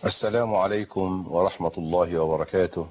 السلام عليكم ورحمة الله وبركاته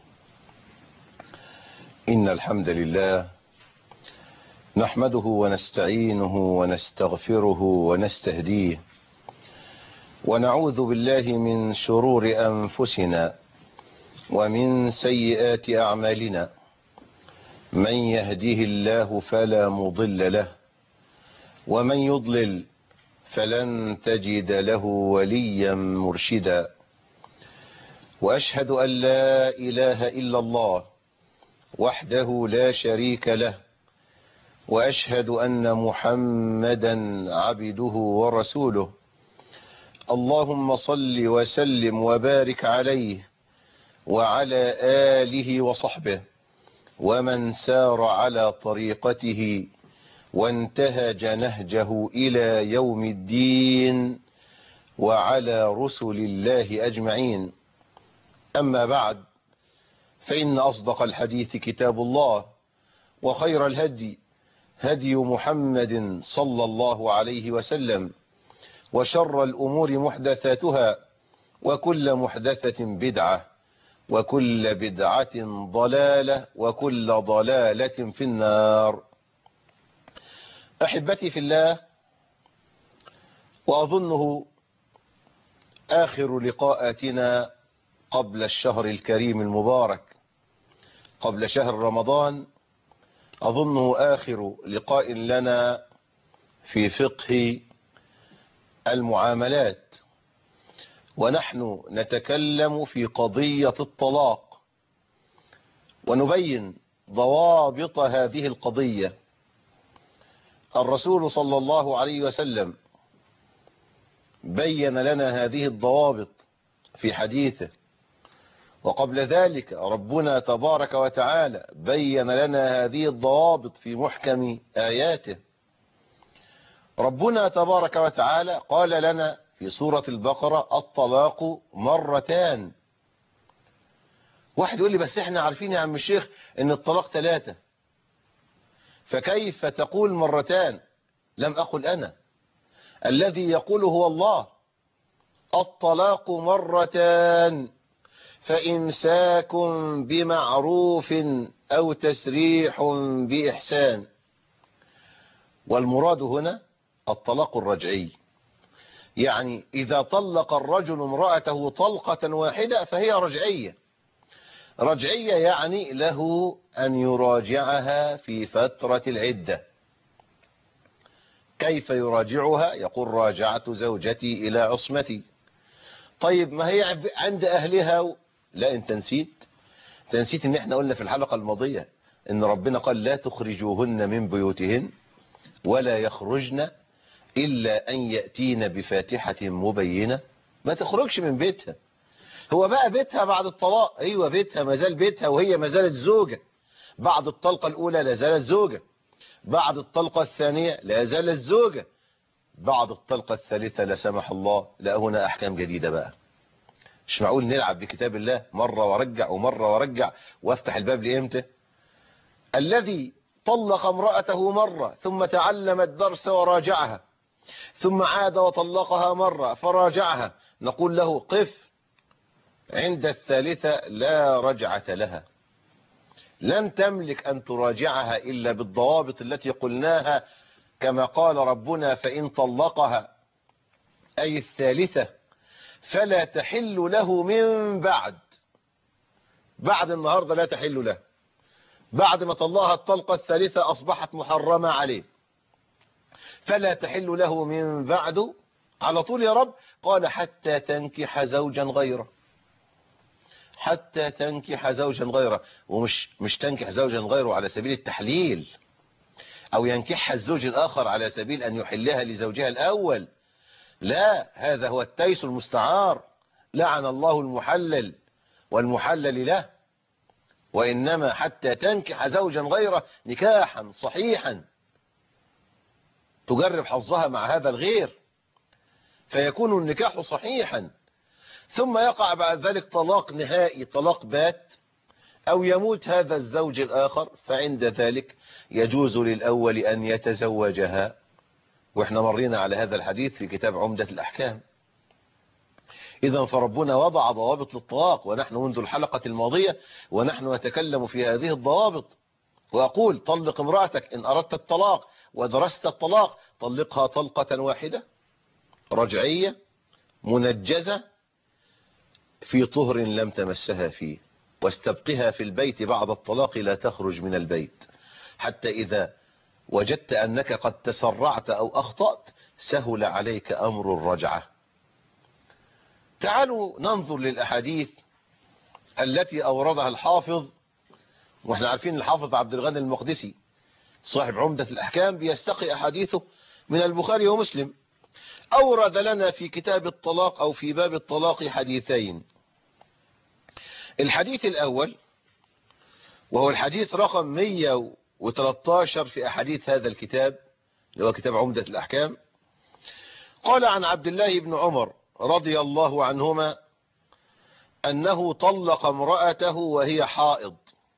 إن الحمد لله نحمده ونستعينه ونستغفره ونستهديه ونعوذ بالله من شرور أنفسنا ومن سيئات أعمالنا من يهديه الله فلا مضل له ومن يضلل فلن تجد له وليا مرشدا وأشهد أن لا إله إلا الله وحده لا شريك له وأشهد أن محمدا عبده ورسوله اللهم صل وسلم وبارك عليه وعلى آله وصحبه ومن سار على طريقته وانتهج نهجه إلى يوم الدين وعلى رسل الله أجمعين أما بعد فإن أصدق الحديث كتاب الله وخير الهدي هدي محمد صلى الله عليه وسلم وشر الأمور محدثاتها وكل محدثة بدعة وكل بدعة ضلالة وكل ضلالة في النار أحبتي في الله وأظنه آخر لقاءاتنا قبل الشهر الكريم المبارك قبل شهر رمضان أظنه آخر لقاء لنا في فقه المعاملات ونحن نتكلم في قضية الطلاق ونبين ضوابط هذه القضية الرسول صلى الله عليه وسلم بين لنا هذه الضوابط في حديثه وقبل ذلك ربنا تبارك وتعالى بين لنا هذه الضوابط في محكم آياته ربنا تبارك وتعالى قال لنا في سورة البقرة الطلاق مرتان واحد يقول لي بس احنا عارفين يا عم الشيخ ان الطلاق ثلاثة فكيف تقول مرتان لم أقل أنا الذي يقول هو الله الطلاق مرتان فإمساك بمعروف أو تسريح بإحسان والمراد هنا الطلاق الرجعي يعني إذا طلق الرجل امرأته طلقة واحدة فهي رجعية رجعية يعني له أن يراجعها في فترة العدة كيف يراجعها يقول راجعت زوجتي إلى عصمتي طيب ما هي عند أهلها لا انت نسيت انت نسيت ان احنا قلنا في الحلقة الماضية ان ربنا قال لا تخرجوهن من بيوتهن ولا يخرجن إلا أن يأتين بفاتحة مبينة ما تخرجش من بيتها هو بقى بيتها بعد الطلاق ايوه بيتها ما زال بيتها وهي ما زالت زوجة بعد الطلقة الأولى لا زالت زوجة بعد الطلقة الثانية لا زالت زوجة بعد الطلقة الثالثة لا سمح الله لا هنا أحكام جديدة بقى مش معقول نلعب بكتاب الله مرة ورجع ومرة ورجع وافتح الباب لإمتى الذي طلق امرأته مرة ثم تعلم الدرس وراجعها ثم عاد وطلقها مرة فراجعها نقول له قف عند الثالثة لا رجعة لها لن تملك أن تراجعها إلا بالضوابط التي قلناها كما قال ربنا فإن طلقها أي الثالثة فلا تحل له من بعد بعد النهاردة لا تحل له بعد ما طلقها الطلقة الثالثة أصبحت محرمة عليه فلا تحل له من بعد على طول يا رب قال حتى تنكح زوجا غيره حتى تنكح زوجا غيره ومش مش تنكح زوجا غيره على سبيل التحليل أو ينكحها الزوج الآخر على سبيل أن يحلها لزوجها الأول لا هذا هو التيس المستعار لعن الله المحلل والمحلل له وإنما حتى تنكح زوجا غيره نكاحا صحيحا تجرب حظها مع هذا الغير فيكون النكاح صحيحا ثم يقع بعد ذلك طلاق نهائي طلاق بات أو يموت هذا الزوج الآخر فعند ذلك يجوز للأول أن يتزوجها واحنا مرينا على هذا الحديث في كتاب عمدة الأحكام إذا فربنا وضع ضوابط للطلاق ونحن منذ الحلقة الماضية ونحن نتكلم في هذه الضوابط وأقول طلق امرأتك إن أردت الطلاق ودرست الطلاق طلقها طلقة واحدة رجعية منجزة في طهر لم تمسها فيه واستبقها في البيت بعد الطلاق لا تخرج من البيت حتى إذا وجدت أنك قد تسرعت أو أخطأت سهل عليك أمر الرجعة تعالوا ننظر للأحاديث التي أوردها الحافظ واحنا عارفين الحافظ عبد الغني المقدسي صاحب عمدة الأحكام بيستقي أحاديثه من البخاري ومسلم أورد لنا في كتاب الطلاق أو في باب الطلاق حديثين الحديث الأول وهو الحديث رقم 113 في أحاديث هذا الكتاب اللي هو كتاب عمدة الأحكام قال عن عبد الله بن عمر رضي الله عنهما أنه طلق امرأته وهي حائض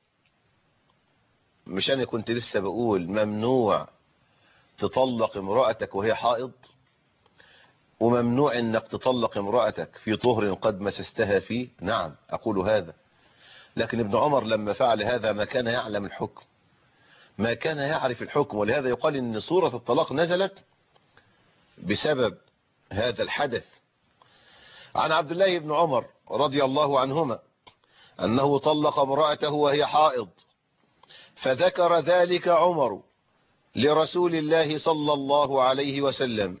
مش أنا كنت لسه بقول ممنوع تطلق امرأتك وهي حائض وممنوع انك تطلق امرأتك في طهر قد مسستها فيه نعم اقول هذا لكن ابن عمر لما فعل هذا ما كان يعلم الحكم ما كان يعرف الحكم ولهذا يقال ان سورة الطلاق نزلت بسبب هذا الحدث عن عبد الله بن عمر رضي الله عنهما انه طلق امرأته وهي حائض فذكر ذلك عمر لرسول الله صلى الله عليه وسلم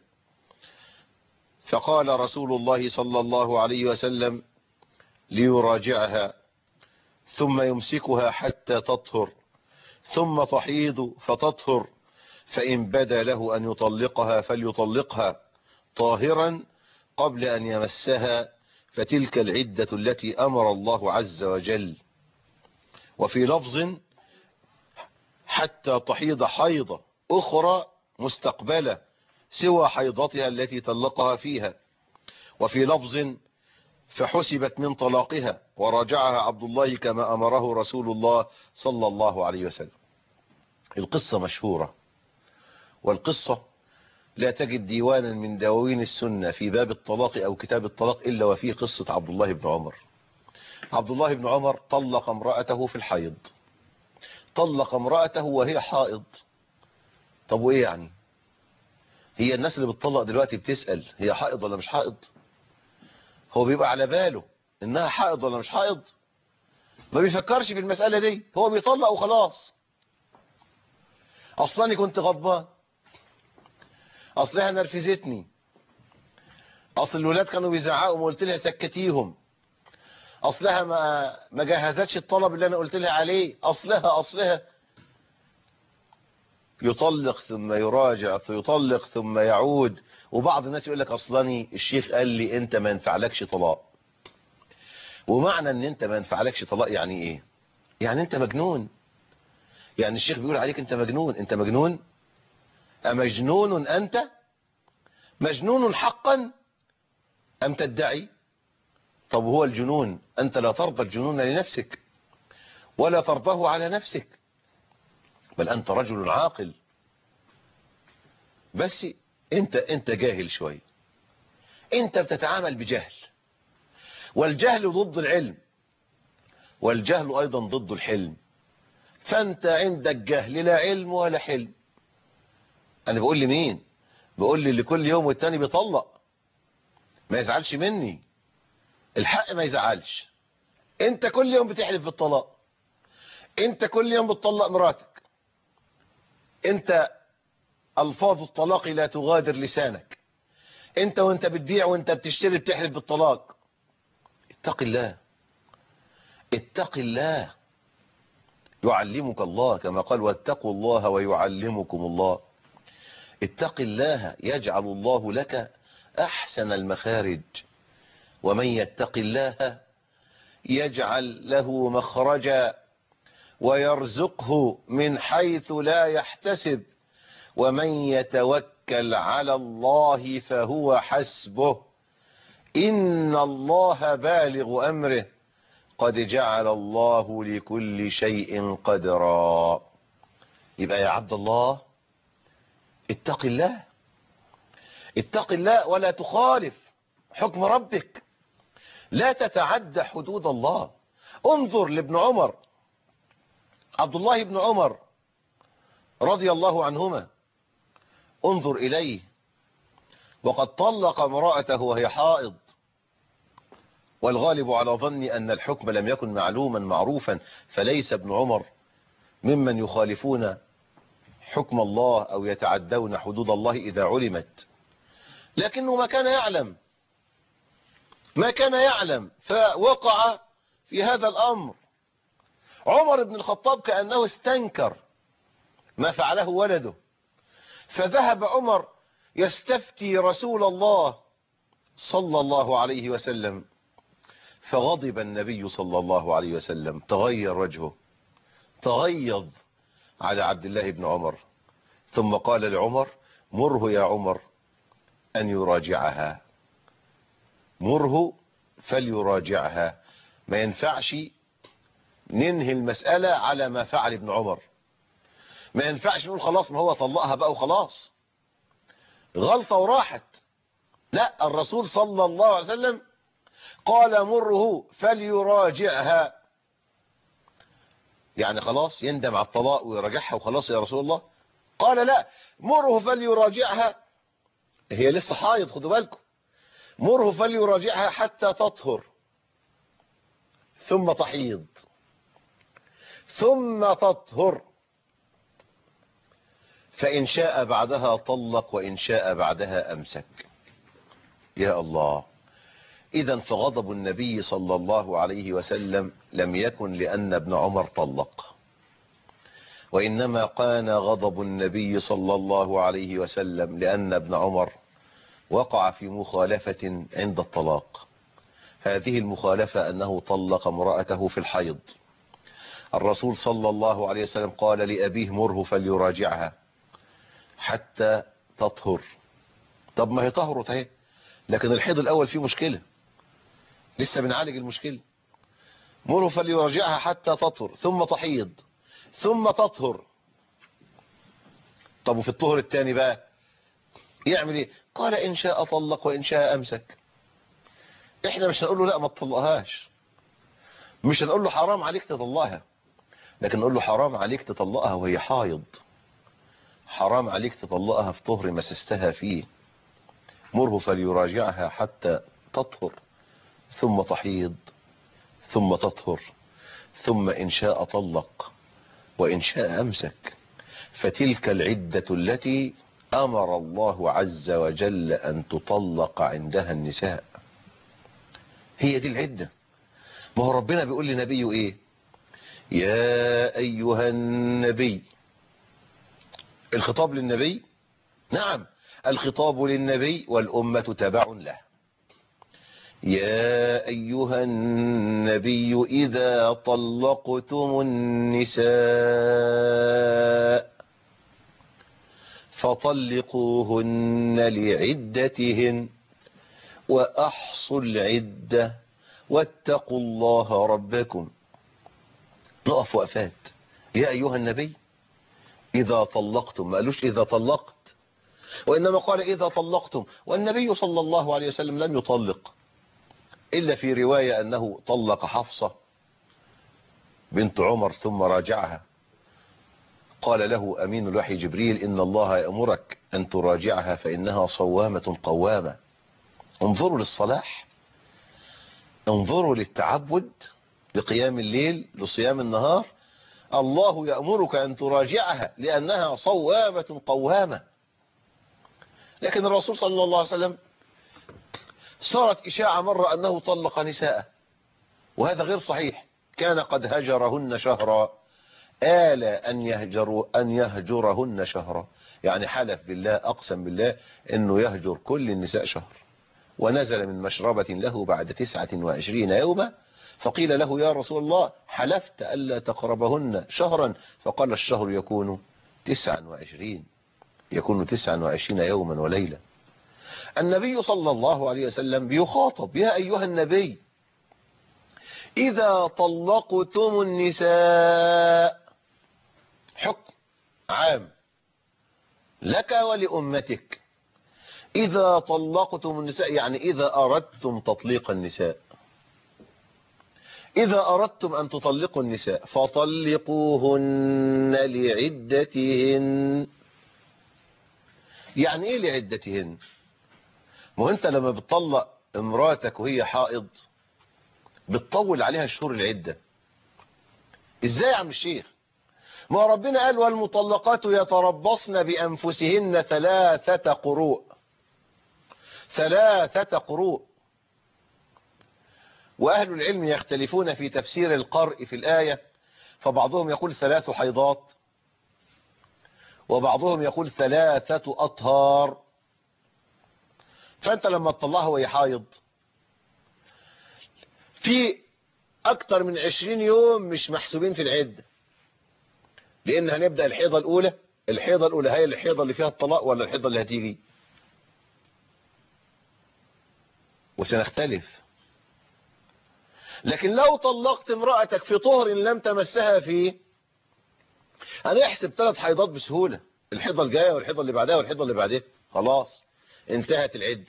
فقال رسول الله صلى الله عليه وسلم ليراجعها ثم يمسكها حتى تطهر ثم تحيض فتطهر فإن بدا له أن يطلقها فليطلقها طاهرا قبل أن يمسها فتلك العدة التي أمر الله عز وجل وفي لفظ حتى تحيض حيضة أخرى مستقبلة سوى حيضتها التي طلقها فيها وفي لفظ فحسبت من طلاقها ورجعها عبد الله كما أمره رسول الله صلى الله عليه وسلم القصة مشهورة والقصة لا تجد ديوانا من دواوين السنة في باب الطلاق أو كتاب الطلاق إلا وفيه قصة عبد الله بن عمر عبد الله بن عمر طلق امرأته في الحيض طلق امرأته وهي حائض طب وإيه يعني هي الناس اللي بتطلق دلوقتي بتسأل هي حائض ولا مش حائض هو بيبقى على باله انها حائض ولا مش حائض ما بيفكرش في المسألة دي هو بيطلق وخلاص اصلا كنت غضبان اصلها نرفزتني اصل الولاد كانوا بيزعقوا وقلت لها سكتيهم اصلها ما ما جهزتش الطلب اللي انا قلت لها عليه اصلها اصلها يطلق ثم يراجع يطلق ثم يعود وبعض الناس يقول لك اصلاني الشيخ قال لي انت ما ينفعلكش طلاق ومعنى ان انت ما ينفعلكش طلاق يعني ايه يعني انت مجنون يعني الشيخ بيقول عليك انت مجنون انت مجنون امجنون انت مجنون حقا ام تدعي طب هو الجنون انت لا ترضى الجنون لنفسك ولا ترضاه على نفسك بل أنت رجل عاقل بس أنت أنت جاهل شوي أنت بتتعامل بجهل والجهل ضد العلم والجهل أيضا ضد الحلم فأنت عندك جهل لا علم ولا حلم أنا بقول لي مين بقول لي اللي كل يوم والتاني بيطلق ما يزعلش مني الحق ما يزعلش انت كل يوم بتحلف بالطلاق انت كل يوم بتطلق مراتك انت الفاظ الطلاق لا تغادر لسانك انت وانت بتبيع وانت بتشتري بتحلف بالطلاق اتق الله اتق الله يعلمك الله كما قال واتقوا الله ويعلمكم الله اتق الله يجعل الله لك احسن المخارج ومن يتق الله يجعل له مخرجا ويرزقه من حيث لا يحتسب ومن يتوكل على الله فهو حسبه إن الله بالغ أمره قد جعل الله لكل شيء قدرا يبقى يا عبد الله اتق الله اتق الله ولا تخالف حكم ربك لا تتعدى حدود الله انظر لابن عمر عبد الله بن عمر رضي الله عنهما انظر إليه وقد طلق امرأته وهي حائض والغالب على ظني أن الحكم لم يكن معلوما معروفا فليس ابن عمر ممن يخالفون حكم الله أو يتعدون حدود الله إذا علمت لكنه ما كان يعلم ما كان يعلم فوقع في هذا الأمر عمر بن الخطاب كأنه استنكر ما فعله ولده فذهب عمر يستفتي رسول الله صلى الله عليه وسلم فغضب النبي صلى الله عليه وسلم تغير وجهه تغيظ على عبد الله بن عمر ثم قال لعمر مره يا عمر أن يراجعها مره فليراجعها ما ينفعش ننهي المسألة على ما فعل ابن عمر ما ينفعش نقول خلاص ما هو طلقها بقى وخلاص غلطة وراحت لا الرسول صلى الله عليه وسلم قال مره فليراجعها يعني خلاص يندم على الطلاق ويراجعها وخلاص يا رسول الله قال لا مره فليراجعها هي لسه حايض خدوا بالكم مره فليراجعها حتى تطهر ثم تحيض ثم تطهر فإن شاء بعدها طلق وإن شاء بعدها أمسك يا الله إذا فغضب النبي صلى الله عليه وسلم لم يكن لأن ابن عمر طلق وإنما كان غضب النبي صلى الله عليه وسلم لأن ابن عمر وقع في مخالفة عند الطلاق هذه المخالفة أنه طلق امرأته في الحيض الرسول صلى الله عليه وسلم قال لأبيه مره فليراجعها حتى تطهر طب ما هي طهرت اهي لكن الحيض الأول فيه مشكلة لسه بنعالج المشكلة مره فليراجعها حتى تطهر ثم تحيض ثم تطهر طب وفي الطهر الثاني بقى يعمل ايه قال ان شاء طلق وان شاء امسك احنا مش هنقول له لا ما تطلقهاش مش هنقول له حرام عليك تطلقها لكن نقول له حرام عليك تطلقها وهي حايض حرام عليك تطلقها في طهر مسستها فيه مره فليراجعها حتى تطهر ثم تحيض ثم تطهر ثم إن شاء طلق وإن شاء أمسك فتلك العدة التي أمر الله عز وجل أن تطلق عندها النساء هي دي العدة ما هو ربنا بيقول لنبيه إيه يا أيها النبي الخطاب للنبي نعم الخطاب للنبي والأمة تبع له يا أيها النبي إذا طلقتم النساء فطلقوهن لعدتهن وأحصوا العدة واتقوا الله ربكم نقف وقفات يا أيها النبي إذا طلقتم ما قالوش إذا طلقت وإنما قال إذا طلقتم والنبي صلى الله عليه وسلم لم يطلق إلا في رواية أنه طلق حفصة بنت عمر ثم راجعها قال له أمين الوحي جبريل إن الله يأمرك أن تراجعها فإنها صوامة قوامة انظروا للصلاح انظروا للتعبد لقيام الليل لصيام النهار الله يأمرك أن تراجعها لأنها صوامة قوامة لكن الرسول صلى الله عليه وسلم صارت إشاعة مرة أنه طلق نساء وهذا غير صحيح كان قد هجرهن شهرا آل أن, يهجروا أن يهجرهن شهرا يعني حلف بالله أقسم بالله أنه يهجر كل النساء شهر ونزل من مشربة له بعد تسعة وعشرين يوما فقيل له يا رسول الله حلفت ألا تقربهن شهرا فقال الشهر يكون تسعا وعشرين يكون تسعا وعشرين يوما وليلة النبي صلى الله عليه وسلم بيخاطب يا أيها النبي إذا طلقتم النساء حكم عام لك ولأمتك إذا طلقتم النساء يعني إذا أردتم تطليق النساء إذا أردتم أن تطلقوا النساء فطلقوهن لعدتهن يعني إيه لعدتهن ما هو أنت لما بتطلق امراتك وهي حائض بتطول عليها شهور العدة إزاي يا عم الشيخ ما ربنا قال والمطلقات يتربصن بأنفسهن ثلاثة قروء ثلاثة قروء وأهل العلم يختلفون في تفسير القرء في الآية فبعضهم يقول ثلاث حيضات وبعضهم يقول ثلاثة أطهار فأنت لما تطلعها وهي حايض في أكتر من عشرين يوم مش محسوبين في العدة لأن هنبدأ الحيضة الأولى الحيضة الأولى هي الحيضة اللي فيها الطلاق ولا الحيضة اللي هتيجي وسنختلف لكن لو طلقت امرأتك في طهر لم تمسها فيه هنحسب ثلاث حيضات بسهولة الحيضة الجاية والحيضة اللي بعدها والحيضة اللي بعدها خلاص انتهت العدة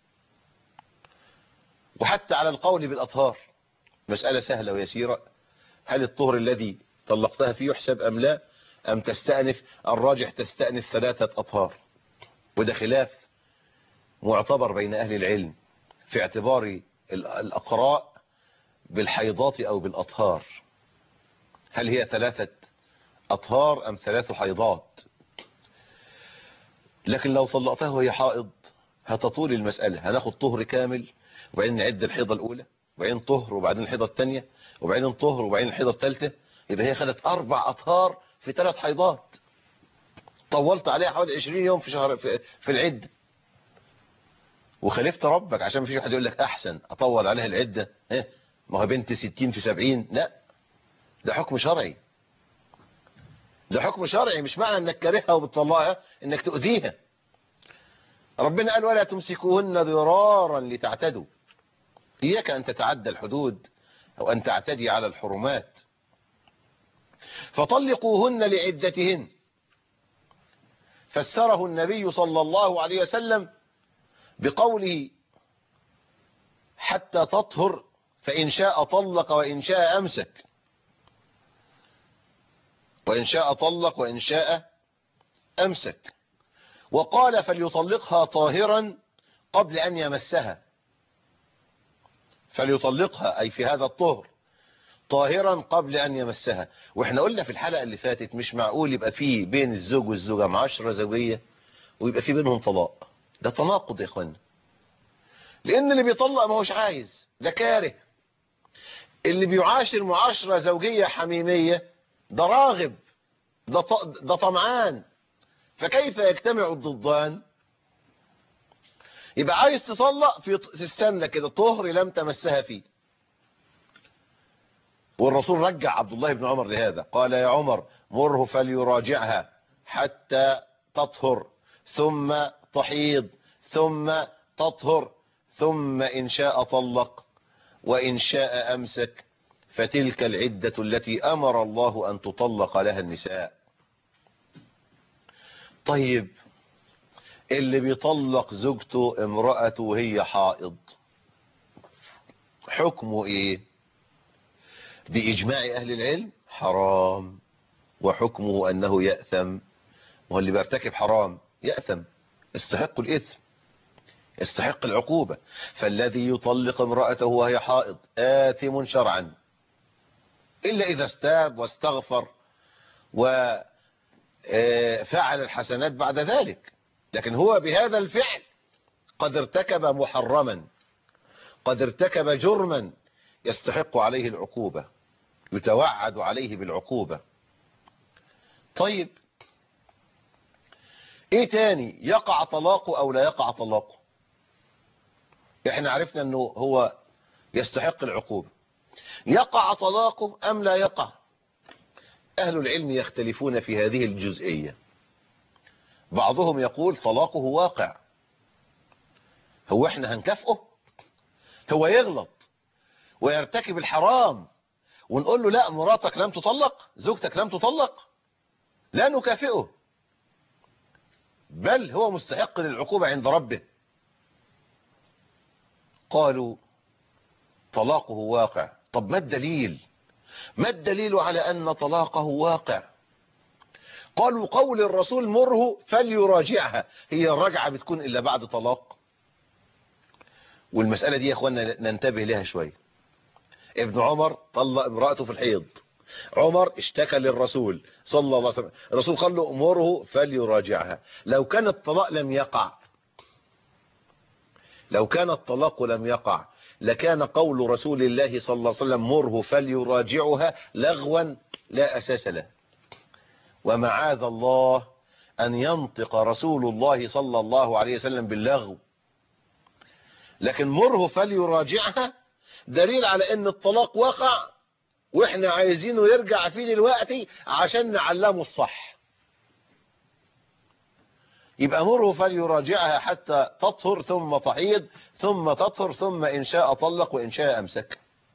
وحتى على القول بالأطهار مسألة سهلة ويسيرة هل الطهر الذي طلقتها فيه يحسب أم لا أم تستأنف الراجح تستأنف ثلاثة أطهار وده خلاف معتبر بين أهل العلم في اعتبار الأقراء بالحيضات أو بالأطهار هل هي ثلاثة أطهار أم ثلاث حيضات لكن لو طلقتها وهي حائض هتطول المسألة هناخد طهر كامل وبعدين نعد الحيضة الأولى وبعدين طهر وبعدين الحيضة الثانية وبعدين طهر وبعدين الحيضة الثالثة يبقى هي خدت أربع أطهار في ثلاث حيضات طولت عليها حوالي 20 يوم في شهر في, في العدة وخالفت ربك عشان مفيش واحد يقول لك أحسن أطول عليها العدة ها ما هو بنت 60 في 70 لا ده حكم شرعي ده حكم شرعي مش معنى انك كارهها وبتطلقها انك تؤذيها ربنا قال ولا تمسكوهن ضرارا لتعتدوا اياك ان تتعدى الحدود او ان تعتدي على الحرمات فطلقوهن لعدتهن فسره النبي صلى الله عليه وسلم بقوله حتى تطهر فإن شاء طلق وإن شاء أمسك وإن شاء طلق وإن شاء أمسك وقال فليطلقها طاهرا قبل أن يمسها فليطلقها أي في هذا الطهر طاهرا قبل أن يمسها وإحنا قلنا في الحلقة اللي فاتت مش معقول يبقى فيه بين الزوج والزوجة معاشرة زوجية ويبقى فيه بينهم طلاق ده تناقض يا إخوانا لأن اللي بيطلق ما هوش عايز ده كاره اللي بيعاشر معاشرة زوجية حميمية ده راغب ده, ده طمعان فكيف يجتمع الضدان يبقى عايز تطلق في تستنى كده طهر لم تمسها فيه والرسول رجع عبد الله بن عمر لهذا قال يا عمر مره فليراجعها حتى تطهر ثم تحيض ثم تطهر ثم إن شاء طلق وإن شاء أمسك فتلك العدة التي أمر الله أن تطلق لها النساء طيب اللي بيطلق زوجته امرأته وهي حائض حكمه ايه بإجماع أهل العلم حرام وحكمه أنه يأثم وهو اللي بيرتكب حرام يأثم استحق الإثم يستحق العقوبة فالذي يطلق امرأته وهي حائض آثم شرعا إلا إذا استاب واستغفر وفعل الحسنات بعد ذلك لكن هو بهذا الفعل قد ارتكب محرما قد ارتكب جرما يستحق عليه العقوبة يتوعد عليه بالعقوبة طيب ايه تاني يقع طلاقه او لا يقع طلاقه احنا عرفنا انه هو يستحق العقوبة يقع طلاقه ام لا يقع اهل العلم يختلفون في هذه الجزئية بعضهم يقول طلاقه واقع هو احنا هنكافئه هو يغلط ويرتكب الحرام ونقول له لا مراتك لم تطلق زوجتك لم تطلق لا نكافئه بل هو مستحق للعقوبة عند ربه قالوا طلاقه واقع طب ما الدليل ما الدليل على أن طلاقه واقع قالوا قول الرسول مره فليراجعها هي الرجعة بتكون إلا بعد طلاق والمسألة دي يا أخوانا ننتبه لها شوية ابن عمر طلق امرأته في الحيض عمر اشتكى للرسول صلى الله عليه وسلم الرسول قال له امره فليراجعها لو كان الطلاق لم يقع لو كان الطلاق لم يقع لكان قول رسول الله صلى الله عليه وسلم مره فليراجعها لغوا لا أساس له ومعاذ الله أن ينطق رسول الله صلى الله عليه وسلم باللغو لكن مره فليراجعها دليل على ان الطلاق وقع واحنا عايزينه يرجع فيه دلوقتي عشان نعلمه الصح يبقى مره فليراجعها حتى تطهر ثم تحيض ثم تطهر ثم إن شاء طلق وإن شاء أمسك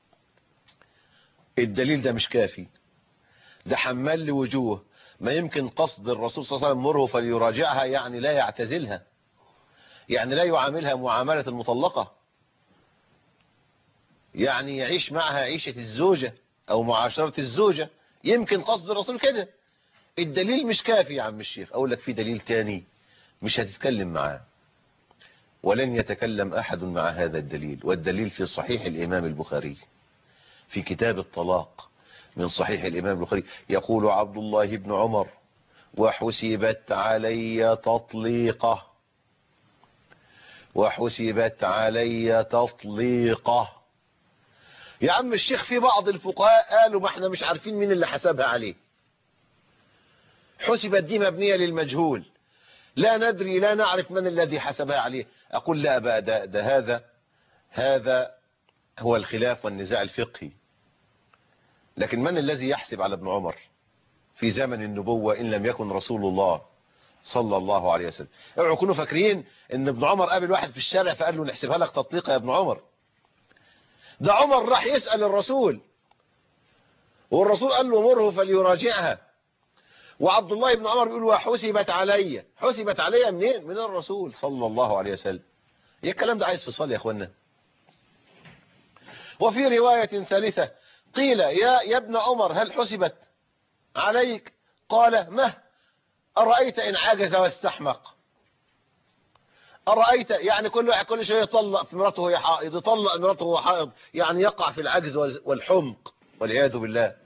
الدليل ده مش كافي ده حمال لوجوه ما يمكن قصد الرسول صلى الله عليه وسلم مره فليراجعها يعني لا يعتزلها يعني لا يعاملها معاملة المطلقة يعني يعيش معها عيشة الزوجة او معاشرة الزوجة يمكن قصد الرسول كده الدليل مش كافي يا عم الشيخ اقول لك في دليل تاني مش هتتكلم معاه ولن يتكلم احد مع هذا الدليل والدليل في صحيح الامام البخاري في كتاب الطلاق من صحيح الامام البخاري يقول عبد الله بن عمر وحسبت علي تطليقه وحسبت علي تطليقه يا عم الشيخ في بعض الفقهاء قالوا ما احنا مش عارفين مين اللي حسبها عليه حسبت دي مبنية للمجهول لا ندري لا نعرف من الذي حسبها عليه اقول لا بقى ده, ده هذا هذا هو الخلاف والنزاع الفقهي لكن من الذي يحسب على ابن عمر في زمن النبوة ان لم يكن رسول الله صلى الله عليه وسلم اوعوا كونوا فاكرين ان ابن عمر قابل واحد في الشارع فقال له نحسبها لك تطليقه يا ابن عمر ده عمر راح يسأل الرسول والرسول قال له مره فليراجعها وعبد الله بن عمر بيقول وحسبت علي حسبت علي منين من الرسول صلى الله عليه وسلم ايه الكلام ده عايز فصال يا اخوانا وفي رواية ثالثة قيل يا يا ابن عمر هل حسبت عليك قال ما أرأيت إن عجز واستحمق أرأيت يعني كل واحد كل شيء يطلق في مراته وهي حائض يطلق مراته وهو حائض يعني يقع في العجز والحمق والعياذ بالله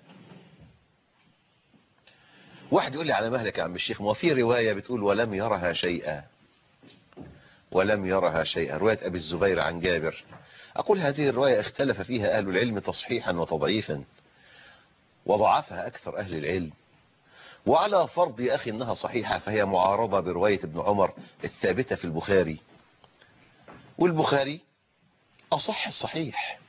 واحد يقول لي على مهلك يا عم الشيخ ما في رواية بتقول ولم يرها شيئا ولم يرها شيئا رواية أبي الزبير عن جابر أقول هذه الرواية اختلف فيها أهل العلم تصحيحا وتضعيفا وضعفها أكثر أهل العلم وعلى فرض يا أخي أنها صحيحة فهي معارضة برواية ابن عمر الثابتة في البخاري والبخاري أصح الصحيح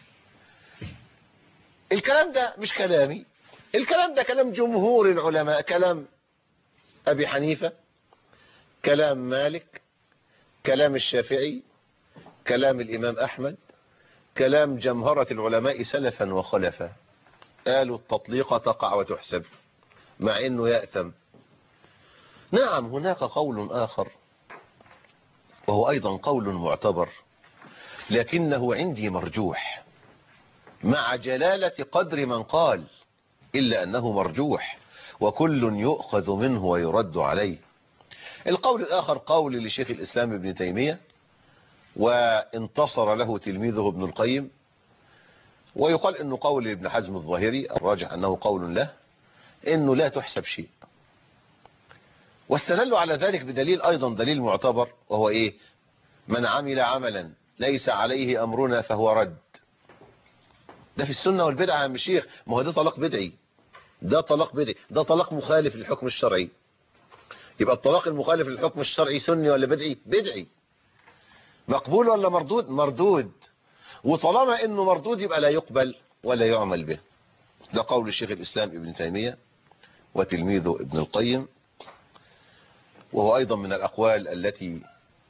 الكلام ده مش كلامي الكلام ده كلام جمهور العلماء كلام أبي حنيفة كلام مالك كلام الشافعي كلام الإمام أحمد كلام جمهرة العلماء سلفا وخلفا قالوا التطليق تقع وتحسب مع انه يأثم نعم هناك قول اخر وهو ايضا قول معتبر لكنه عندي مرجوح مع جلالة قدر من قال الا انه مرجوح وكل يؤخذ منه ويرد عليه القول الاخر قول لشيخ الاسلام ابن تيمية وانتصر له تلميذه ابن القيم ويقال انه قول ابن حزم الظاهري الراجح انه قول له انه لا تحسب شيء واستدلوا على ذلك بدليل ايضا دليل معتبر وهو ايه من عمل عملا ليس عليه امرنا فهو رد ده في السنة والبدعة يا عم الشيخ ما هو ده طلاق بدعي ده طلاق بدعي ده طلاق مخالف للحكم الشرعي يبقى الطلاق المخالف للحكم الشرعي سني ولا بدعي بدعي مقبول ولا مردود مردود وطالما انه مردود يبقى لا يقبل ولا يعمل به ده قول الشيخ الاسلام ابن تيمية وتلميذه ابن القيم وهو ايضا من الاقوال التي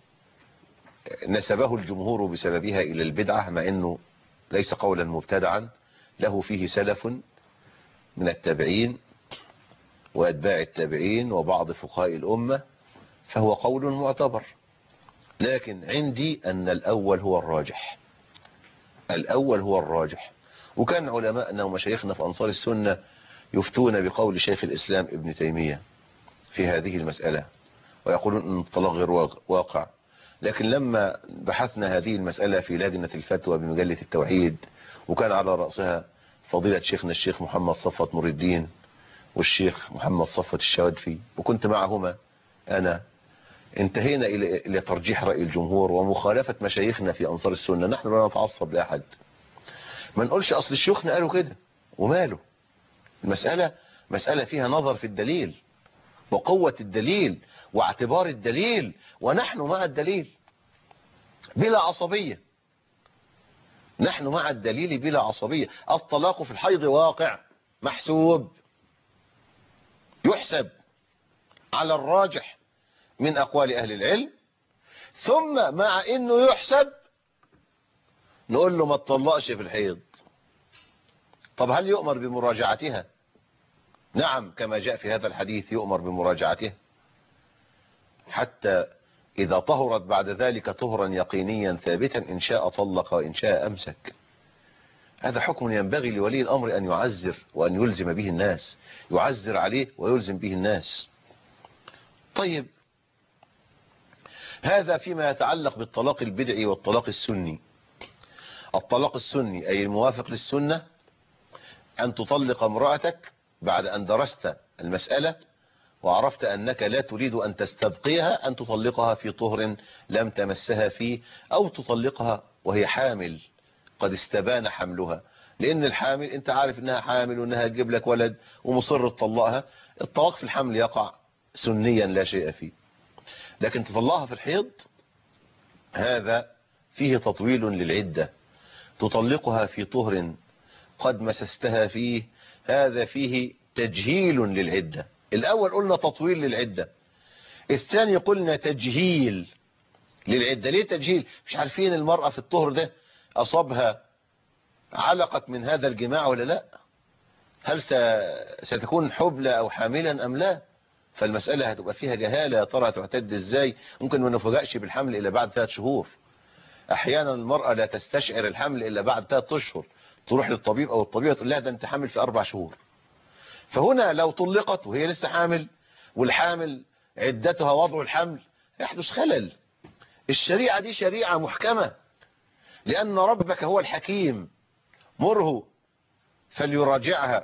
نسبه الجمهور بسببها الى البدعة مع انه ليس قولا مبتدعا له فيه سلف من التابعين واتباع التابعين وبعض فقهاء الامة فهو قول معتبر لكن عندي ان الاول هو الراجح الاول هو الراجح وكان علماءنا ومشايخنا في أنصار السنة يفتون بقول شيخ الإسلام ابن تيمية في هذه المسألة ويقولون أن الطلاق غير واقع لكن لما بحثنا هذه المسألة في لجنة الفتوى بمجلة التوحيد وكان على رأسها فضيلة شيخنا الشيخ محمد صفت نور الدين والشيخ محمد صفت الشوادفي وكنت معهما أنا انتهينا إلى ترجيح رأي الجمهور ومخالفة مشايخنا في أنصار السنة نحن لا نتعصب لأحد ما نقولش أصل الشيوخنا قالوا كده وماله المسألة مسألة فيها نظر في الدليل وقوة الدليل واعتبار الدليل ونحن مع الدليل بلا عصبية نحن مع الدليل بلا عصبية الطلاق في الحيض واقع محسوب يحسب على الراجح من أقوال أهل العلم ثم مع أنه يحسب نقول له ما تطلقش في الحيض طب هل يؤمر بمراجعتها نعم كما جاء في هذا الحديث يؤمر بمراجعته حتى إذا طهرت بعد ذلك طهرا يقينيا ثابتا إن شاء طلق وإن شاء أمسك هذا حكم ينبغي لولي الأمر أن يعزر وأن يلزم به الناس يعزر عليه ويلزم به الناس طيب هذا فيما يتعلق بالطلاق البدعي والطلاق السني الطلاق السني أي الموافق للسنة أن تطلق امرأتك بعد أن درست المسألة وعرفت أنك لا تريد أن تستبقيها أن تطلقها في طهر لم تمسها فيه أو تطلقها وهي حامل قد استبان حملها لأن الحامل أنت عارف أنها حامل وأنها تجيب لك ولد ومصر تطلقها الطلاق في الحمل يقع سنيا لا شيء فيه لكن تطلقها في الحيض هذا فيه تطويل للعدة تطلقها في طهر قد مسستها فيه هذا فيه تجهيل للعدة الأول قلنا تطويل للعدة الثاني قلنا تجهيل للعدة ليه تجهيل مش عارفين المرأة في الطهر ده أصابها علقت من هذا الجماع ولا لا هل ستكون حبلى أو حاملا أم لا فالمسألة هتبقى فيها جهالة يا ترى تعتد ازاي ممكن ما نفاجئش بالحمل إلا بعد ثلاث شهور أحيانا المرأة لا تستشعر الحمل إلا بعد ثلاث أشهر تروح للطبيب أو الطبيب تقول لها ده أنت حامل في أربع شهور فهنا لو طلقت وهي لسه حامل والحامل عدتها وضع الحمل يحدث خلل الشريعة دي شريعة محكمة لأن ربك هو الحكيم مره فليراجعها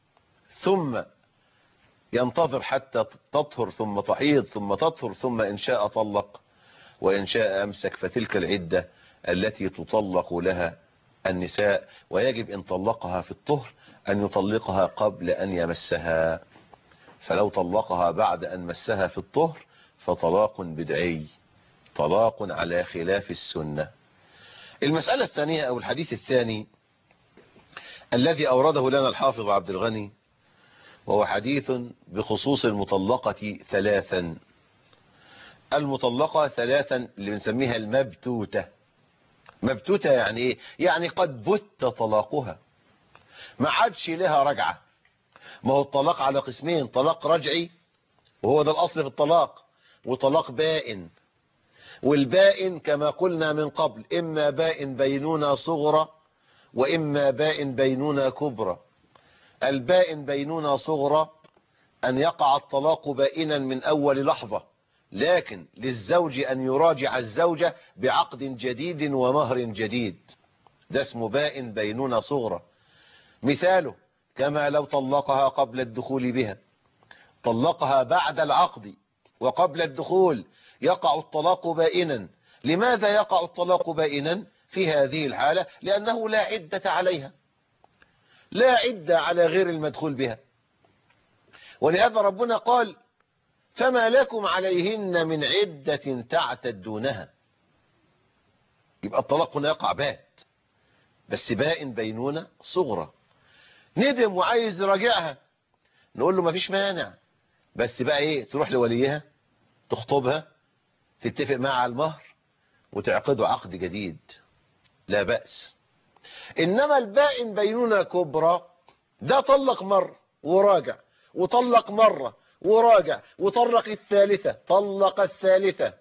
ثم ينتظر حتى تطهر ثم تحيض ثم تطهر ثم إن شاء طلق وإن شاء أمسك فتلك العدة التي تطلق لها النساء ويجب إن طلقها في الطهر أن يطلقها قبل أن يمسها فلو طلقها بعد أن مسها في الطهر فطلاق بدعي طلاق على خلاف السنة المسألة الثانية أو الحديث الثاني الذي أورده لنا الحافظ عبد الغني وهو حديث بخصوص المطلقة ثلاثا المطلقة ثلاثا اللي بنسميها المبتوتة مبتوتة يعني ايه يعني قد بت طلاقها ما عادش لها رجعة ما هو الطلاق على قسمين طلاق رجعي وهو ده الأصل في الطلاق وطلاق بائن والبائن كما قلنا من قبل إما بائن بينونة صغرى وإما بائن بينونة كبرى البائن بينونة صغرى أن يقع الطلاق بائنا من أول لحظة لكن للزوج أن يراجع الزوجة بعقد جديد ومهر جديد ده اسمه بائن بينونة صغرى مثاله كما لو طلقها قبل الدخول بها طلقها بعد العقد وقبل الدخول يقع الطلاق بائنا لماذا يقع الطلاق بائنا في هذه الحالة لأنه لا عدة عليها لا عدة على غير المدخول بها ولهذا ربنا قال فما لكم عليهن من عدة تعتدونها يبقى الطلاق هنا يقع بات بس بائن بينونة صغرى ندم وعايز يراجعها نقول له مفيش مانع بس بقى ايه تروح لوليها تخطبها تتفق معها على المهر وتعقدوا عقد جديد لا بأس انما البائن بينونة كبرى ده طلق مرة وراجع وطلق مرة وراجع وطلق الثالثة طلق الثالثة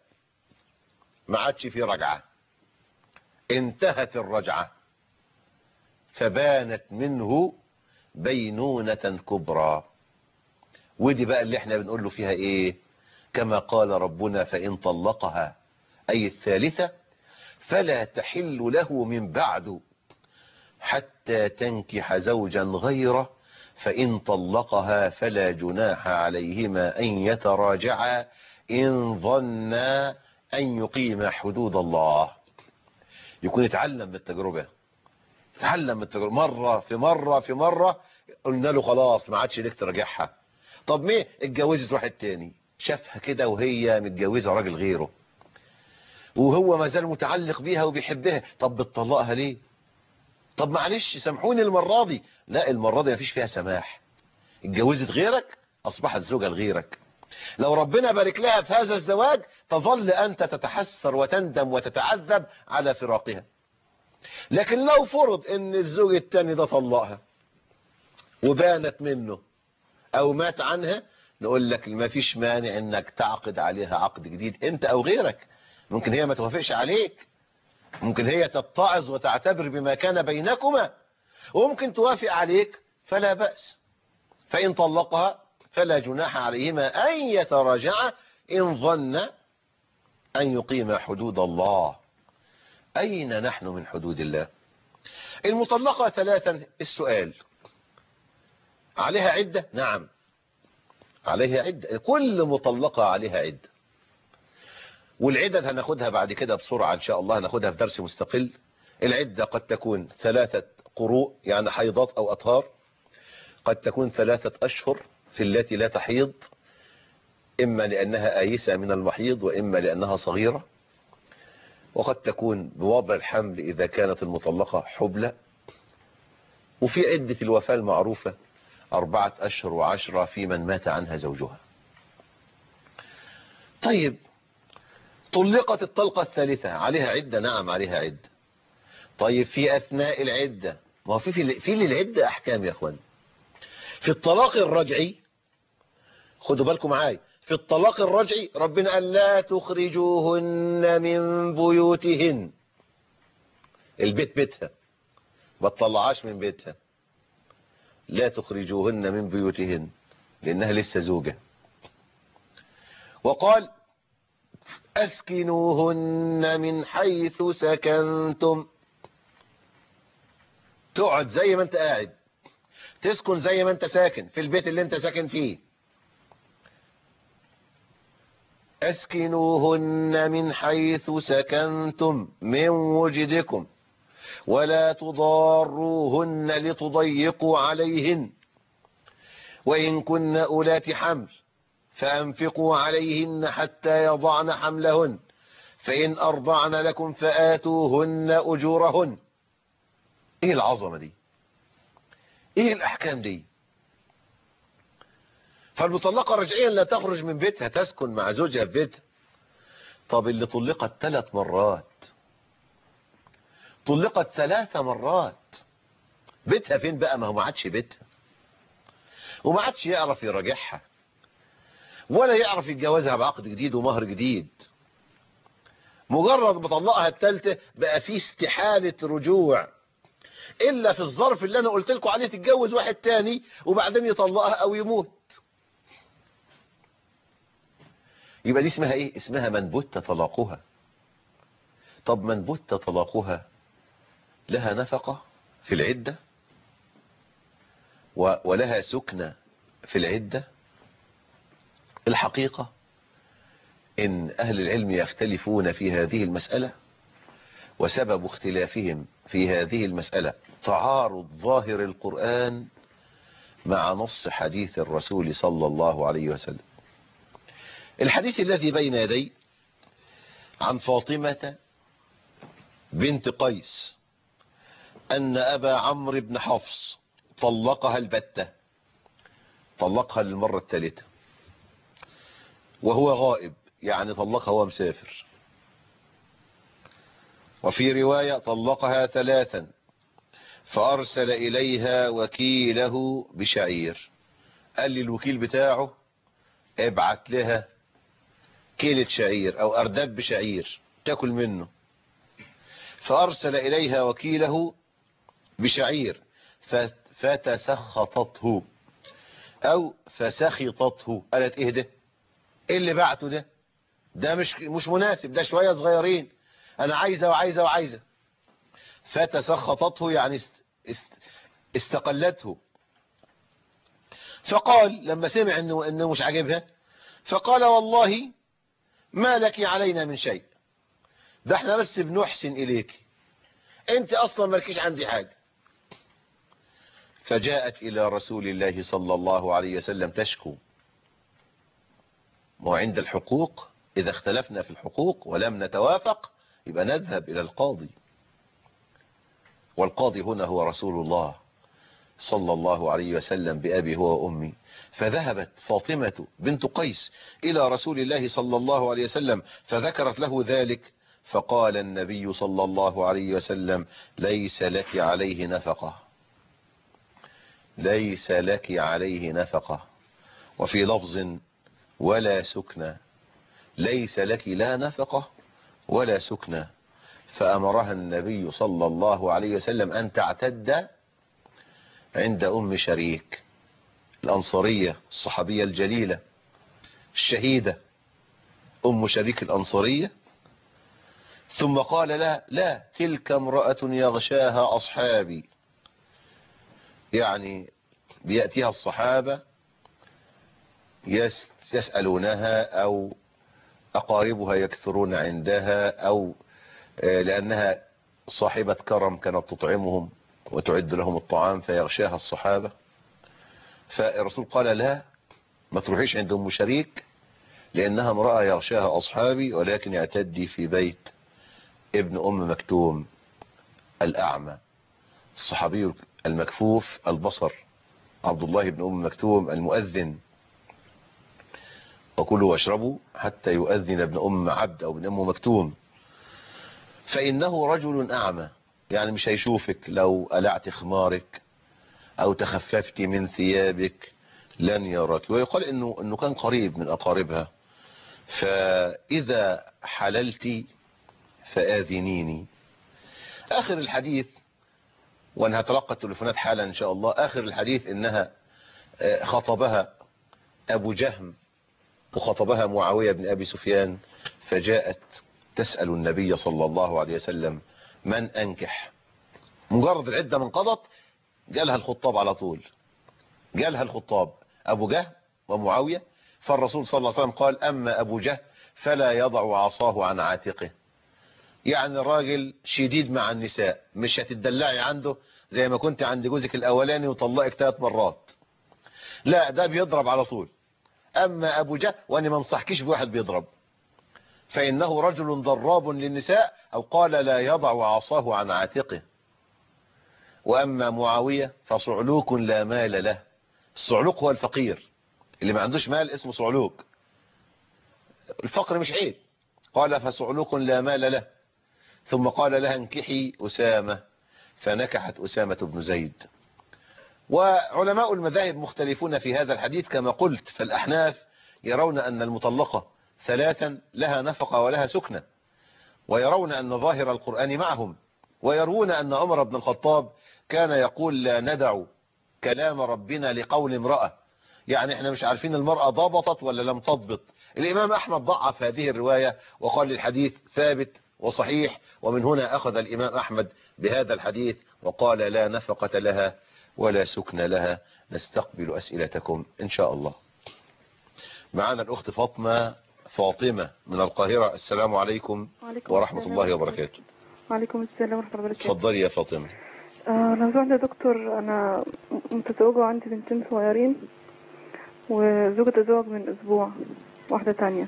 ما عادش في رجعة انتهت الرجعة فبانت منه بينونة كبرى ودي بقى اللي احنا بنقول له فيها ايه كما قال ربنا فإن طلقها أي الثالثة فلا تحل له من بعد حتى تنكح زوجا غيره فإن طلقها فلا جناح عليهما أن يتراجعا إن ظنا أن يقيم حدود الله يكون يتعلم بالتجربة يتعلم بالتجربة مرة في مرة في مرة قلنا له خلاص ما عادش ليك تراجعها طب مين اتجوزت واحد تاني شافها كده وهي متجوزة راجل غيره وهو ما زال متعلق بيها وبيحبها طب بتطلقها ليه طب معلش سامحوني المرة دي لا المرة دي مفيش فيها سماح اتجوزت غيرك اصبحت زوجة لغيرك لو ربنا بارك لها في هذا الزواج تظل انت تتحسر وتندم وتتعذب على فراقها لكن لو فرض ان الزوج التاني ده طلقها وبانت منه او مات عنها نقول لك ما فيش مانع انك تعقد عليها عقد جديد انت او غيرك ممكن هي ما توافقش عليك ممكن هي تتعظ وتعتبر بما كان بينكما وممكن توافق عليك فلا بأس فإن طلقها فلا جناح عليهما أن يتراجعا إن ظن أن يقيم حدود الله أين نحن من حدود الله المطلقة ثلاثا السؤال عليها عدة نعم عليها عدة كل مطلقة عليها عدة والعدد هناخدها بعد كده بسرعة ان شاء الله هناخدها في درس مستقل العدة قد تكون ثلاثة قروء يعني حيضات او اطهار قد تكون ثلاثة اشهر في التي لا تحيض اما لانها آيسة من المحيض واما لانها صغيرة وقد تكون بوضع الحمل اذا كانت المطلقة حبلى وفي عدة الوفاة المعروفة اربعة اشهر وعشرة في من مات عنها زوجها طيب طلقت الطلقة الثالثة عليها عدة نعم عليها عدة طيب في أثناء العدة ما هو في في, في للعدة أحكام يا أخوان في الطلاق الرجعي خدوا بالكم معايا في الطلاق الرجعي ربنا قال لا تخرجوهن من بيوتهن البيت بيتها ما تطلعاش من بيتها لا تخرجوهن من بيوتهن لأنها لسه زوجة وقال أسكنوهن من حيث سكنتم تقعد زي ما انت قاعد تسكن زي ما انت ساكن في البيت اللي انت ساكن فيه أسكنوهن من حيث سكنتم من وجدكم ولا تضاروهن لتضيقوا عليهن وإن كن أولات حمل فأنفقوا عليهن حتى يضعن حملهن فإن أرضعن لكم فآتوهن أجورهن إيه العظمة دي إيه الأحكام دي فالمطلقة رجعيا لا تخرج من بيتها تسكن مع زوجها في بيتها طب اللي طلقت ثلاث مرات طلقت ثلاث مرات بيتها فين بقى ما هو ما عادش بيتها وما عادش يعرف يراجعها ولا يعرف يتجوزها بعقد جديد ومهر جديد مجرد ما طلقها الثالثه بقى في استحالة رجوع الا في الظرف اللي انا قلت لكم عليه تتجوز واحد تاني وبعدين يطلقها او يموت يبقى دي اسمها ايه اسمها من بت طلاقها طب من بت طلاقها لها نفقة في العدة ولها سكنة في العدة الحقيقة ان اهل العلم يختلفون في هذه المسألة وسبب اختلافهم في هذه المسألة تعارض ظاهر القرآن مع نص حديث الرسول صلى الله عليه وسلم الحديث الذي بين يدي عن فاطمة بنت قيس أن أبا عمرو بن حفص طلقها البتة طلقها للمرة الثالثة وهو غائب يعني طلقها وهو مسافر وفي رواية طلقها ثلاثا فأرسل إليها وكيله بشعير قال لي الوكيل بتاعه ابعت لها كيلة شعير أو أرداب بشعير تاكل منه فأرسل إليها وكيله بشعير ف- فتسخطته او فسخطته قالت ايه ده ايه اللي بعته ده ده مش مش مناسب ده شوية صغيرين انا عايزة وعايزة وعايزة فتسخطته يعني است است استقلته فقال لما سمع انه انه مش عاجبها فقال والله ما لك علينا من شيء ده احنا بس بنحسن اليك انت اصلا مالكيش عندي حاجة فجاءت الى رسول الله صلى الله عليه وسلم تشكو وعند الحقوق اذا اختلفنا في الحقوق ولم نتوافق يبقى نذهب الى القاضي والقاضي هنا هو رسول الله صلى الله عليه وسلم بأبي هو وأمي فذهبت فاطمة بنت قيس إلى رسول الله صلى الله عليه وسلم فذكرت له ذلك فقال النبي صلى الله عليه وسلم ليس لك عليه نفقة ليس لك عليه نفقة وفي لفظ ولا سكنى ليس لك لا نفقة ولا سكنى فأمرها النبي صلى الله عليه وسلم أن تعتد عند أم شريك الأنصارية الصحابية الجليلة الشهيدة أم شريك الأنصارية ثم قال لا لا تلك امرأة يغشاها أصحابي يعني بيأتيها الصحابة يس يسألونها أو أقاربها يكثرون عندها أو لأنها صاحبة كرم كانت تطعمهم وتعد لهم الطعام فيغشاها الصحابة فالرسول قال لا ما تروحيش عند ام شريك لانها امرأة يغشاها اصحابي ولكن اعتدي في بيت ابن ام مكتوم الاعمى الصحابي المكفوف البصر عبد الله بن ام مكتوم المؤذن وكلوا واشربوا حتى يؤذن ابن ام عبد او ابن ام مكتوم فانه رجل اعمى يعني مش هيشوفك لو قلعت خمارك او تخففت من ثيابك لن يراك ويقال انه انه كان قريب من اقاربها فاذا حللت فاذنيني اخر الحديث وانا هتلقى التليفونات حالا ان شاء الله اخر الحديث انها خطبها ابو جهم وخطبها معاوية بن ابي سفيان فجاءت تسأل النبي صلى الله عليه وسلم من أنكح مجرد العدة من قضت جالها الخطاب على طول جالها الخطاب أبو جهل ومعاوية فالرسول صلى الله عليه وسلم قال أما أبو جهل فلا يضع عصاه عن عاتقه يعني الراجل شديد مع النساء مش هتدلعي عنده زي ما كنت عند جوزك الأولاني وطلقك ثلاث مرات لا ده بيضرب على طول أما أبو جهل وأنا ما انصحكيش بواحد بيضرب فإنه رجل ضراب للنساء أو قال لا يضع عصاه عن عاتقه وأما معاوية فصعلوك لا مال له الصعلوك هو الفقير اللي ما عندوش مال اسمه صعلوك الفقر مش عيب قال فصعلوك لا مال له ثم قال لها انكحي أسامة فنكحت أسامة بن زيد وعلماء المذاهب مختلفون في هذا الحديث كما قلت فالأحناف يرون أن المطلقة ثلاثا لها نفقة ولها سكنة ويرون أن ظاهر القرآن معهم ويرون أن عمر بن الخطاب كان يقول لا ندع كلام ربنا لقول امرأة يعني احنا مش عارفين المرأة ضبطت ولا لم تضبط الإمام أحمد ضعف هذه الرواية وقال للحديث ثابت وصحيح ومن هنا أخذ الإمام أحمد بهذا الحديث وقال لا نفقة لها ولا سكن لها نستقبل أسئلتكم إن شاء الله معنا الأخت فاطمة فاطمة من القاهرة السلام عليكم وعليكم ورحمة السلام الله وبركاته وعليكم السلام ورحمة الله وبركاته تفضلي يا فاطمة آه لو سمحت يا دكتور أنا متزوجة وعندي بنتين صغيرين وزوجي تزوج من أسبوع واحدة تانية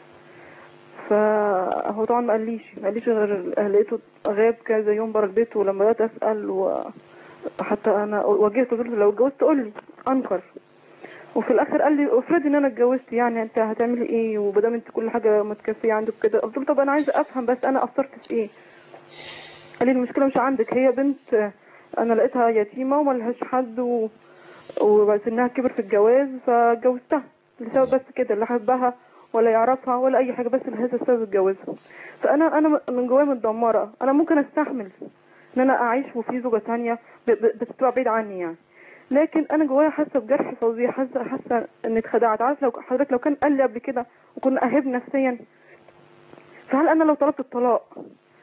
فهو طبعا ما قاليش ما قاليش غير لقيته غاب كذا يوم بره البيت ولما بدأت أسأل وحتى أنا واجهته قلت له لو اتجوزت قول لي أنكر وفي الاخر قال لي افرضي ان انا اتجوزت يعني انت هتعملي ايه وبدام انت كل حاجه متكفيه عندك كده قلت له طب انا عايزه افهم بس انا قصرت في ايه قال لي المشكله مش عندك هي بنت انا لقيتها يتيمه وما لهاش حد و... وسنها كبر في الجواز فجوزتها لسبب بس كده لا حبها ولا يعرفها ولا اي حاجه بس لهذا السبب اتجوزها فانا انا من جوايا متدمره انا ممكن استحمل ان انا اعيش وفي زوجه تانية ب- ب- بس تبقى بعيد عني يعني لكن انا جوايا حاسه بجرح فظيع حاسه حاسه اني اتخدعت عارف لو حضرتك لو كان قال لي قبل كده وكنا اهب نفسيا فهل انا لو طلبت الطلاق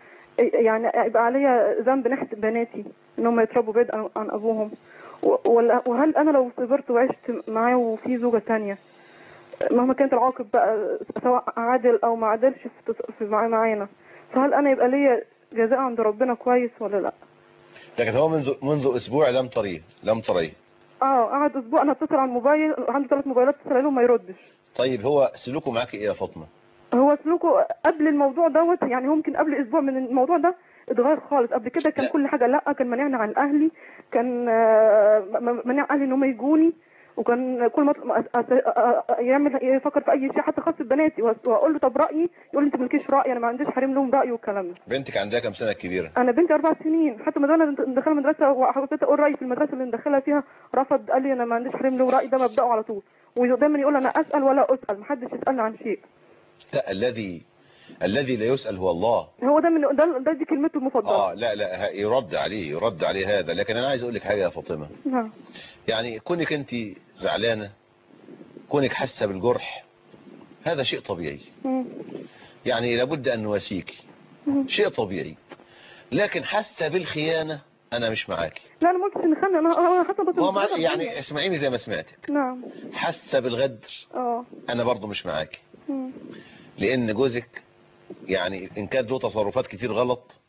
يعني يبقى عليا ذنب ناحيه بناتي ان هم يتربوا بعيد عن عن ابوهم و- ولا- وهل انا لو صبرت وعشت معاه وفي زوجه تانية مهما كانت العواقب بقى سواء عادل او ما عادلش في تص- في مع- معانا فهل انا يبقى ليا جزاء عند ربنا كويس ولا لا لكن هو منذ منذ اسبوع لم تريه لم تريه اه قعد اسبوع انا اتصل على الموبايل عنده ثلاث موبايلات اتصل عليهم ما يردش طيب هو سلوكه معاك ايه يا فاطمه هو سلوكه قبل الموضوع دوت يعني ممكن قبل اسبوع من الموضوع ده اتغير خالص قبل كده كان لا. كل حاجه لا كان مانعني عن اهلي كان آه، م- مانع اهلي ان هم يجوني وكان كل ما أطلب- أ- أ- أ- يعمل يفكر في اي شيء حتى خاص ببناتي واقول له طب رايي يقول لي انت مالكيش راي انا ما عنديش حريم لهم راي والكلام ده بنتك عندها كم سنه كبيره انا بنتي اربع سنين حتى ما انا ندخلها مدرسه وحاولت اقول رايي في المدرسه اللي ندخلها فيها رفض قال لي انا ما عنديش حريم له راي ده مبداه على طول ودايما يقول انا اسال ولا اسال محدش يسالني عن شيء لا الذي الذي لا يسال هو الله هو ده من ده, ده دي كلمته المفضله اه لا لا ه- يرد عليه يرد عليه هذا لكن انا عايز اقول لك حاجه يا فاطمه نعم يعني كونك انت زعلانه كونك حاسه بالجرح هذا شيء طبيعي مم. يعني لابد ان نواسيك مم. شيء طبيعي لكن حاسه بالخيانه انا مش معاكي لا انا ما قلتش ان خلني انا انا حتى بطل هو مع يعني اسمعيني زي ما سمعتك نعم حاسه بالغدر اه انا برضو مش معاكي مم. لان جوزك يعني ان كان له تصرفات كتير غلط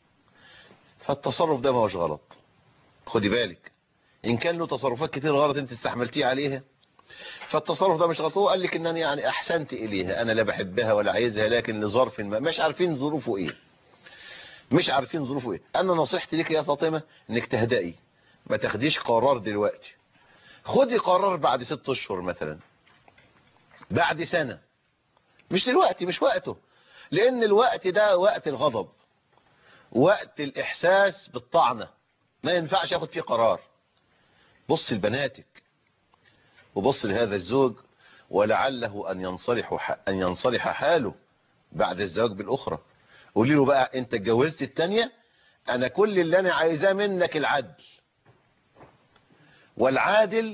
فالتصرف ده ما هوش غلط خدي بالك ان كان له تصرفات كتير غلط انت استحملتيه عليها فالتصرف ده مش غلط هو قال لك ان انا يعني احسنت اليها انا لا بحبها ولا عايزها لكن لظرف ما مش عارفين ظروفه ايه مش عارفين ظروفه ايه انا نصيحتي لك يا فاطمه انك تهدئي ما تاخديش قرار دلوقتي خدي قرار بعد ست اشهر مثلا بعد سنه مش دلوقتي مش وقته لان الوقت ده وقت الغضب وقت الاحساس بالطعنة ما ينفعش اخد فيه قرار بص لبناتك وبص لهذا الزوج ولعله ان ينصلح ان ينصلح حاله بعد الزواج بالاخرى قولي له بقى انت اتجوزت التانية انا كل اللي انا عايزاه منك العدل والعادل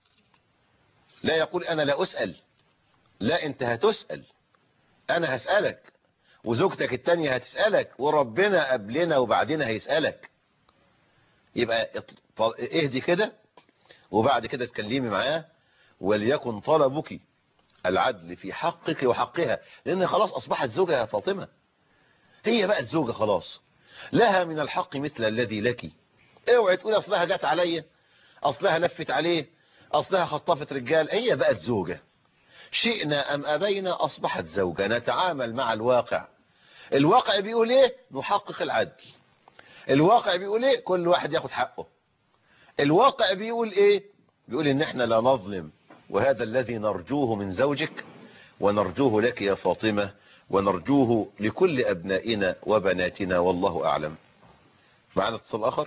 لا يقول انا لا اسأل لا انت هتسأل انا هسألك وزوجتك التانية هتسألك وربنا قبلنا وبعدين هيسألك يبقى اط- ط- اهدي كده وبعد كده اتكلمي معاه وليكن طلبك العدل في حقك وحقها لان خلاص اصبحت زوجة يا فاطمة هي بقت زوجة خلاص لها من الحق مثل الذي لك اوعي تقول اصلها جت عليا اصلها لفت عليه اصلها خطفت رجال هي بقت زوجة شئنا ام ابينا اصبحت زوجة نتعامل مع الواقع الواقع بيقول ايه نحقق العدل الواقع بيقول ايه كل واحد ياخد حقه الواقع بيقول ايه بيقول ان احنا لا نظلم وهذا الذي نرجوه من زوجك ونرجوه لك يا فاطمة ونرجوه لكل ابنائنا وبناتنا والله اعلم معنا اتصال اخر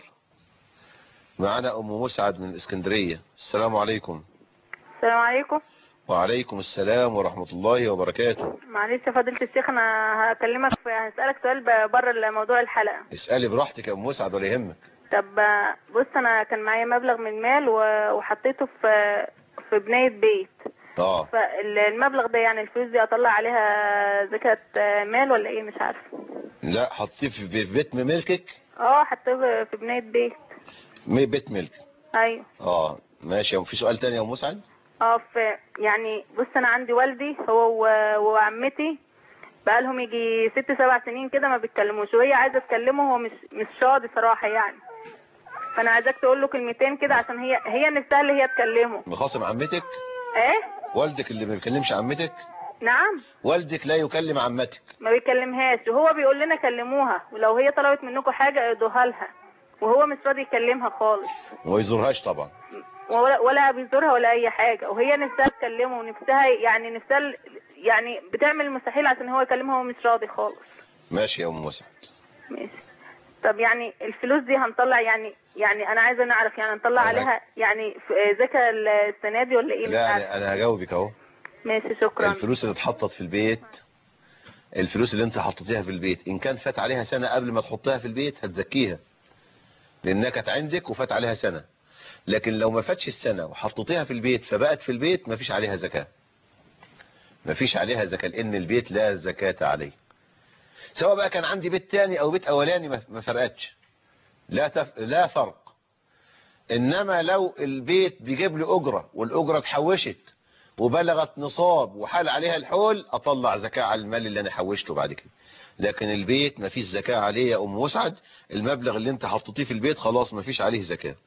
معنا ام مسعد من الاسكندرية السلام عليكم السلام عليكم وعليكم السلام ورحمة الله وبركاته معلش يا فضيلة الشيخ انا هكلمك في هسألك سؤال ب- بره موضوع الحلقة اسألي براحتك يا ام مسعد ولا يهمك طب آه، بص انا كان معايا مبلغ من المال و- وحطيته في في بناية بيت اه فالمبلغ ده يعني الفلوس دي اطلع عليها زكاة آه، مال ولا ايه مش عارفه لا حطيه في في بيت ملكك اه حطيه في بناية بيت مي- بيت ملك ايوه اه ماشي في سؤال تاني يا ام مسعد اه في يعني بص انا عندي والدي هو و- وعمتي بقالهم يجي ست سبع سنين كده ما بيتكلموش وهي عايزه تكلمه هو مش مش راضي صراحه يعني فانا عايزاك تقول له كلمتين كده عشان هي هي نفسها اللي هي تكلمه مخاصم عمتك ايه والدك اللي ما بيكلمش عمتك نعم والدك لا يكلم عمتك ما بيكلمهاش وهو بيقول لنا كلموها ولو هي طلبت منكم حاجه ادوها لها وهو مش راضي يكلمها خالص وما يزورهاش طبعا ولا, ولا بيزورها ولا اي حاجه وهي نفسها تكلمه ونفسها يعني نفسها ال- يعني بتعمل المستحيل عشان هو يكلمها وهو مش راضي خالص ماشي يا ام مسعد ماشي طب يعني الفلوس دي هنطلع يعني يعني انا عايزه نعرف يعني هنطلع أنا- عليها يعني ف- زكاة السنه دي ولا ايه مش لا عارفه انا انا هجاوبك اهو ماشي شكرا الفلوس اللي اتحطت في البيت الفلوس اللي انت حطيتيها في البيت ان كان فات عليها سنة قبل ما تحطها في البيت هتزكيها لانها كانت عندك وفات عليها سنة لكن لو ما فاتش السنة وحطيتيها في البيت فبقت في البيت ما فيش عليها زكاة ما فيش عليها زكاة لان البيت لا زكاة عليه سواء بقى كان عندي بيت تاني او بيت اولاني ما ما فرقتش لا تف... لا فرق انما لو البيت بيجيب لي اجرة والاجرة اتحوشت وبلغت نصاب وحال عليها الحول اطلع زكاة على المال اللي انا حوشته بعد كده لكن البيت ما فيش زكاة عليه يا ام مسعد المبلغ اللي انت حطيتيه في البيت خلاص ما فيش عليه زكاة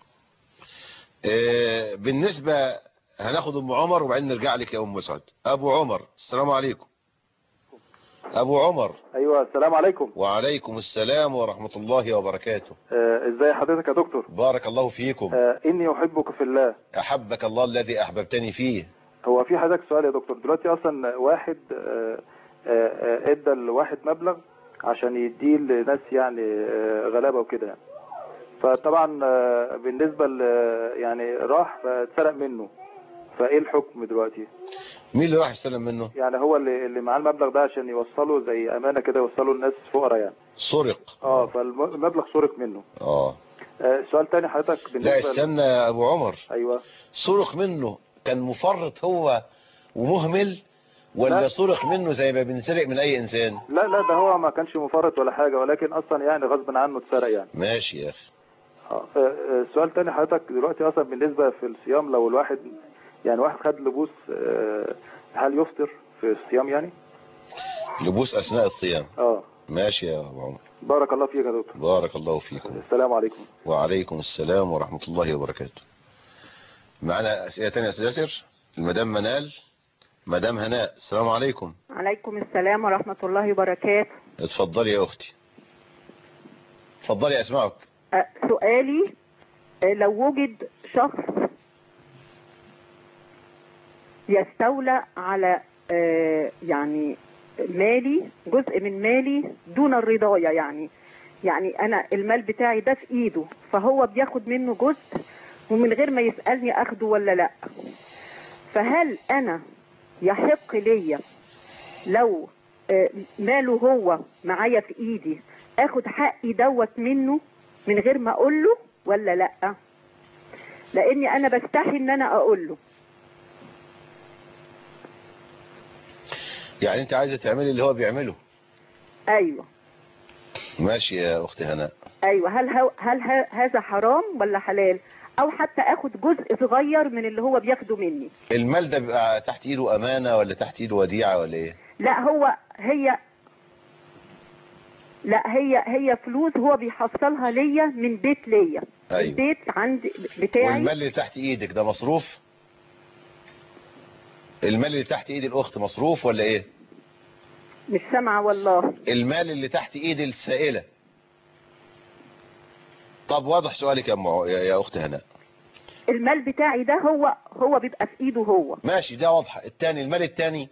آه، بالنسبة هناخد ام عمر وبعدين نرجع لك يا ام مسعد ابو عمر السلام عليكم ابو عمر ايوه السلام عليكم وعليكم السلام ورحمة الله وبركاته آه، ازاي حضرتك يا دكتور بارك الله فيكم آه، اني احبك في الله احبك الله الذي احببتني فيه هو في حضرتك سؤال يا دكتور دلوقتي اصلا واحد آه، آه، آه، ادى لواحد مبلغ عشان يديه لناس يعني آه، غلابه وكده يعني فطبعا آه، بالنسبه ل يعني راح فاتسرق منه فايه الحكم دلوقتي مين اللي راح يستلم منه يعني هو اللي اللي معاه المبلغ ده عشان يوصله زي امانه كده يوصله لناس فقراء يعني سرق اه فالمبلغ سرق منه اه آه، سؤال تاني حضرتك بالنسبه لا ل- استنى يا ابو عمر ايوه سرق منه كان مفرط هو ومهمل ولا لا. سرق منه زي ما بنسرق من اي انسان لا لا ده هو ما كانش مفرط ولا حاجة ولكن أصلا يعني غصب عنه اتسرق يعني ماشي يا اخي آه، آه، سؤال تاني حضرتك دلوقتي أصلا بالنسبة في الصيام لو الواحد يعني واحد خد لبوس آه، هل يفطر في الصيام يعني؟ لبوس اثناء الصيام اه ماشي يا ابو عمر بارك الله فيك يا دكتور بارك الله فيكم السلام عليكم وعليكم السلام ورحمة الله وبركاته معنا اسئله تانية يا استاذ ياسر المدام منال مدام هناء السلام عليكم عليكم السلام ورحمة الله وبركاته اتفضلي يا اختي اتفضلي اسمعك أه، سؤالي أه، لو وجد شخص يستولى على أه، يعني مالي جزء من مالي دون الرضاية يعني يعني أنا المال بتاعي ده في إيده فهو بياخد منه جزء ومن غير ما يسألني أخده ولا لأ فهل أنا يحق ليا لو آه، ماله هو معايا في ايدي اخد حقي دوت منه من غير ما اقول له ولا لا لاني انا بستحي ان انا اقول له يعني انت عايزه تعملي اللي هو بيعمله ايوه ماشي يا اختي هناء ايوه هل هو هل ه- هذا حرام ولا حلال او حتى اخد جزء صغير من اللي هو بياخده مني المال ده بيبقى تحت ايده امانه ولا تحت ايده وديعه ولا ايه لا هو هي لا هي هي فلوس هو بيحصلها ليا من بيت ليا أيوة. البيت عندي بتاعي والمال اللي تحت ايدك ده مصروف المال اللي تحت ايد الاخت مصروف ولا ايه مش سامعه والله المال اللي تحت ايد السائله طب واضح سؤالك يا, أم- يا يا اخت هناء المال بتاعي ده هو هو بيبقى في ايده هو ماشي ده واضحه التاني المال التاني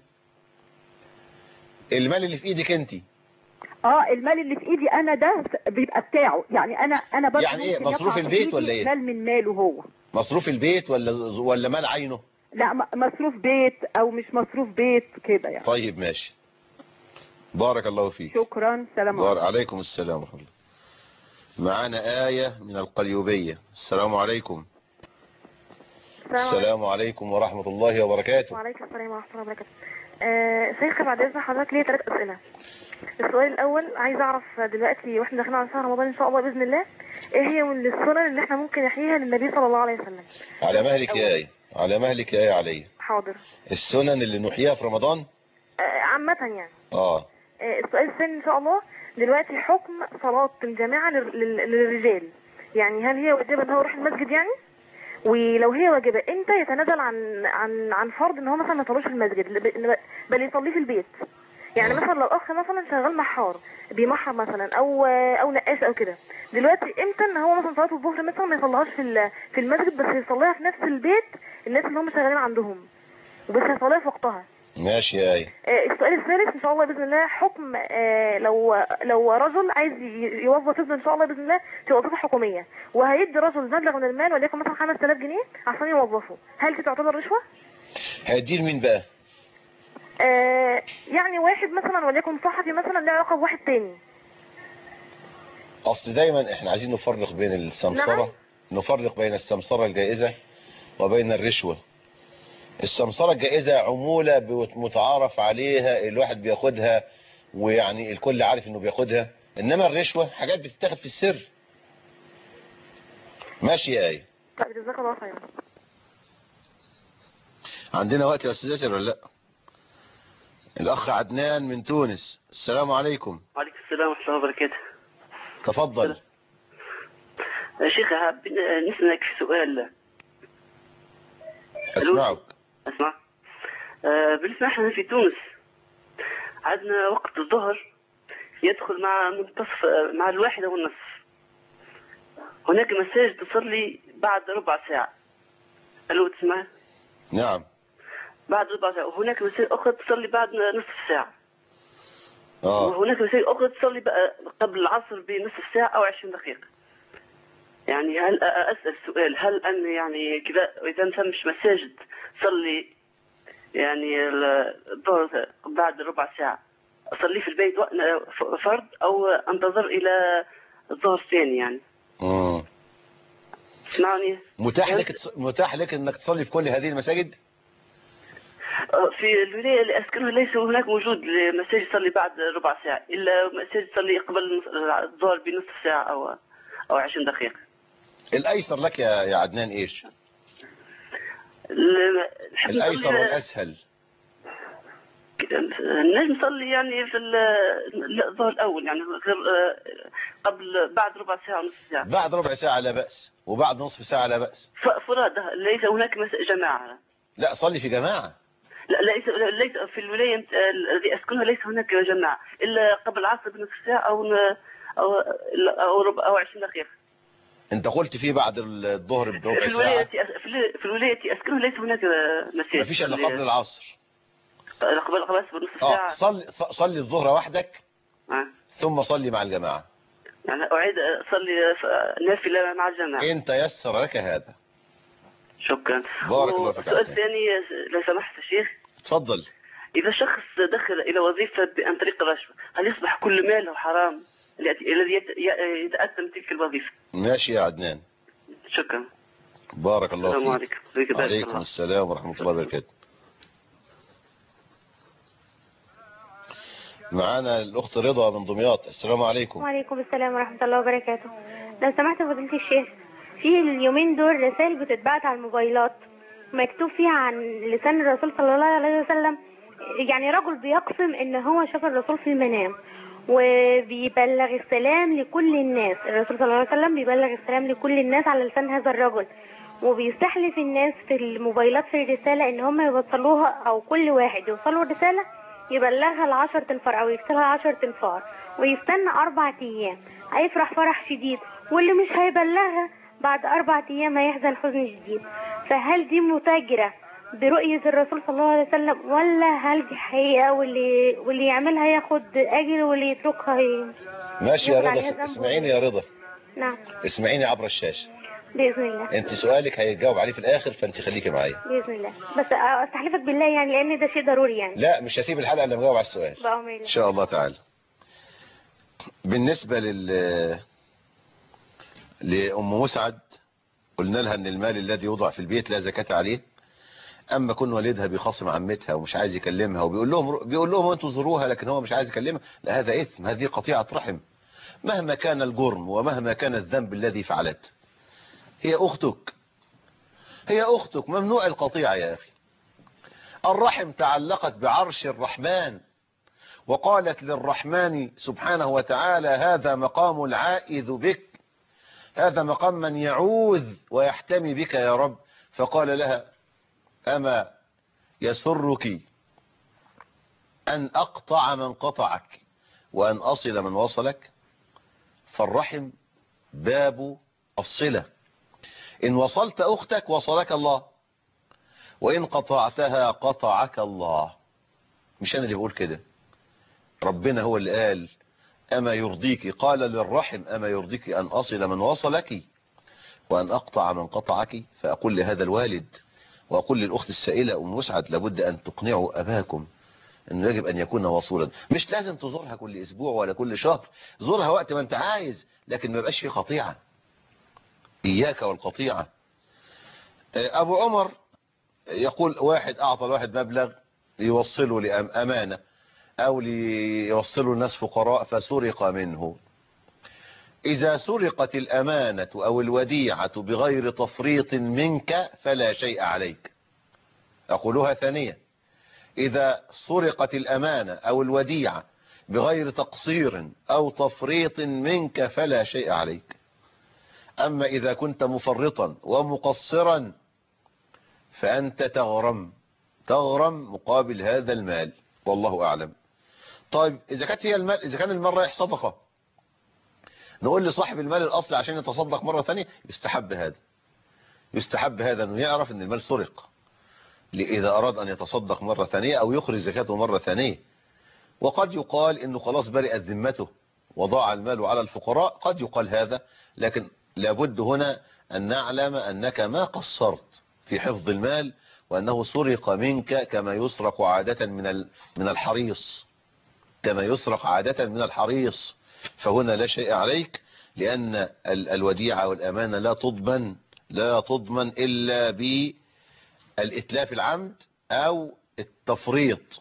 المال اللي في ايدك انت اه المال اللي في ايدي انا ده بيبقى بتاعه يعني انا انا برضه يعني إيه؟ ممكن مصروف يقع في البيت إيدي ولا إيه؟ مال من ماله هو مصروف البيت ولا ولا مال عينه لا م- مصروف بيت او مش مصروف بيت كده يعني طيب ماشي بارك الله فيك شكرا سلام بار عليكم عليكم السلام ورحمة الله معانا آية من القليوبية السلام عليكم السلام عليكم ورحمة الله وبركاته وعليكم السلام ورحمة الله وبركاته. آه شيخ بعد إذن حضرتك ليا ثلاث أسئلة. السؤال الأول عايز أعرف دلوقتي وإحنا داخلين على شهر رمضان إن شاء الله بإذن الله إيه هي من السنن اللي إحنا ممكن نحييها للنبي صلى الله عليه وسلم. على مهلك يا آية على مهلك يا آية علي حاضر. السنن اللي نحييها في رمضان آه عامة يعني. اه آه السؤال الثاني إن شاء الله دلوقتي حكم صلاة الجماعة لل- لل- للرجال. يعني هل هي واجبة إن هو يروح المسجد يعني؟ ولو هي واجبة امتى يتنازل عن عن عن فرض ان هو مثلا ما يصليش في المسجد ب- بل يصليه في البيت يعني مثلا لو اخ مثلا شغال محار بيمحر مثلا او او نقاش او كده دلوقتي امتى ان هو مثلا صلاه الظهر مثلا ما يصليهاش في ال- في المسجد بس يصليها في نفس البيت الناس اللي هم شغالين عندهم وبس يصليها في وقتها ماشي يا آية آه، السؤال الثالث ان شاء الله باذن الله حكم آه، لو لو رجل عايز ي- يوظف ابنه ان شاء الله باذن الله في وظيفه حكوميه وهيدي رجل مبلغ من المال وليكن مثلا 5000 جنيه عشان يوظفه هل دي تعتبر رشوه؟ هيدين مين بقى آه يعني واحد مثلا وليكن صحفي مثلا له علاقه بواحد تاني اصل دايما احنا عايزين نفرق بين السمسرة نعم. نفرق بين السمسرة الجائزة وبين الرشوة السمسرة الجائزة عمولة بت- متعارف عليها الواحد بياخدها ويعني الكل عارف انه بياخدها انما الرشوة حاجات بتتاخد في السر ماشي يا ايه طيب جزاك الله خيرا عندنا وقت يا استاذ ياسر ولا لا الاخ عدنان من تونس السلام عليكم وعليكم السلام ورحمة الله وبركاته تفضل يا شيخ حابين نسألك في سؤال اسمعك اسمع آه، بالنسبة احنا في تونس عندنا وقت الظهر يدخل مع منتصف آه، مع الواحدة والنصف هناك مساجد تصلي بعد ربع ساعة ألو تسمع نعم بعد ربع ساعة وهناك مساجد أخرى تصلي بعد نصف ساعة اه وهناك مساجد أخرى تصلي بقى قبل العصر بنصف ساعة أو 20 دقيقة يعني هل أسأل سؤال هل أن يعني كذا إذا ما فهمش مساجد تصلي يعني ال- الظهر بعد ربع ساعة أصلي في البيت وق- فرض أو أنتظر إلى الظهر الثاني يعني مم. اسمعني متاح لك متاح لك انك تصلي في كل هذه المساجد آه، في الولاية اللي أسكنها ليس هناك موجود مساجد تصلي بعد ربع ساعة إلا مساجد تصلي قبل نص- الظهر بنصف ساعة أو أو 20 دقيقة الايسر لك يا يا عدنان ايش ال- نحب الايسر نصلي- والاسهل نجم نصلي يعني في ال- الظهر الأول يعني غير آه، قبل بعد ربع ساعة ونصف ساعة بعد ربع ساعة لا بأس وبعد نصف ساعة لا بأس ف- فرادى ليس هناك مس- جماعة لا صلي في جماعة لا ليس ليس في الولاية التي- الذي أسكنها ليس هناك جماعة إلا قبل العصر بنصف ساعة أو ن- أو أو ربع أو 20 دقيقة انت قلت فيه بعد الظهر في بربع الولاية ساعة التي أس- في ال- في الولاية التي أسكنها ليس هناك مساجد مفيش الا قبل العصر قبل قبل بنصف اه ساعة صلي صلي الظهر وحدك آه. ثم صلي مع الجماعة يعني أعيد أصلي ف- نافلة مع الجماعة ان تيسر لك هذا شكرا بارك الله فيك السؤال عبد. الثاني لو سمحت يا شيخ تفضل إذا شخص دخل إلى وظيفة عن طريق الرشوة هل يصبح كل ماله حرام الذي الذي يت- ي- يتأتى من تلك الوظيفة ماشي يا عدنان شكرا بارك الله السلام فيك عليكم وفيك بارك عليكم الله. السلام ورحمة الله وبركاته معانا الأخت رضا من دمياط السلام عليكم وعليكم السلام ورحمة الله وبركاته لو سمحت فضيلة الشيخ في اليومين دول رسائل بتتبعت على الموبايلات مكتوب فيها عن لسان الرسول صلى الله عليه وسلم يعني رجل بيقسم ان هو شاف الرسول في المنام وبيبلغ السلام لكل الناس الرسول صلى الله عليه وسلم بيبلغ السلام لكل الناس على لسان هذا الرجل وبيستحلف الناس في الموبايلات في الرسالة ان هم يوصلوها او كل واحد يوصله الرسالة يبلغها لعشر تنفار او يرسلها لعشر تنفار ويستنى اربع ايام هيفرح فرح شديد واللي مش هيبلغها بعد اربع ايام هيحزن حزن شديد فهل دي متاجرة برؤية الرسول صلى الله عليه وسلم ولا هل دي حقيقة واللي واللي يعملها ياخد اجر واللي يتركها ي... ماشي يا ياخد عليها رضا ذنب اسمعيني يا رضا نعم اسمعيني عبر الشاشة بإذن الله انت سؤالك هيتجاوب عليه في الآخر فانت خليكي معايا بإذن الله بس استحلفك بالله يعني لأن ده شيء ضروري يعني لا مش هسيب الحلقة الا لما اجاوب على السؤال بأمر ان الله شاء الله تعالى بالنسبة لل لأم مسعد قلنا لها ان المال الذي يوضع في البيت لا زكاة عليه اما كون والدها بيخاصم عمتها ومش عايز يكلمها وبيقول لهم بيقول لهم انتوا زوروها لكن هو مش عايز يكلمها لا هذا اثم هذه قطيعة رحم مهما كان الجرم ومهما كان الذنب الذي فعلته هي اختك هي اختك ممنوع القطيعة يا اخي الرحم تعلقت بعرش الرحمن وقالت للرحمن سبحانه وتعالى هذا مقام العائذ بك هذا مقام من يعوذ ويحتمي بك يا رب فقال لها أما يسرك أن أقطع من قطعك وأن أصل من وصلك فالرحم باب الصلة إن وصلت أختك وصلك الله وإن قطعتها قطعك الله مش أنا اللي بقول كده ربنا هو اللي قال أما يرضيك قال للرحم أما يرضيك أن أصل من وصلك وأن أقطع من قطعك فأقول لهذا الوالد وأقول للأخت السائلة أم مسعد لابد أن تقنعوا أباكم انه يجب ان يكون وصولا مش لازم تزورها كل اسبوع ولا كل شهر زورها وقت ما انت عايز لكن ما يبقاش في قطيعة اياك والقطيعة ابو عمر يقول واحد اعطى الواحد مبلغ ليوصله لامانة او ليوصله الناس فقراء فسرق منه اذا سرقت الامانة او الوديعة بغير تفريط منك فلا شيء عليك اقولها ثانية اذا سرقت الامانة او الوديعة بغير تقصير او تفريط منك فلا شيء عليك اما اذا كنت مفرطا ومقصرا فانت تغرم تغرم مقابل هذا المال والله اعلم طيب اذا كانت هي المال اذا كان المال رايح صدقة نقول لصاحب المال الاصلي عشان يتصدق مرة ثانية يستحب هذا يستحب هذا انه يعرف ان المال سرق اذا اراد ان يتصدق مرة ثانية او يخرج زكاته مرة ثانية وقد يقال انه خلاص برئت ذمته وضاع المال على الفقراء قد يقال هذا لكن لابد هنا ان نعلم انك ما قصرت في حفظ المال وانه سرق منك كما يسرق عادة من من الحريص كما يسرق عادة من الحريص فهنا لا شيء عليك لان الوديعة والامانة لا تضمن لا تضمن الا بالاتلاف العمد او التفريط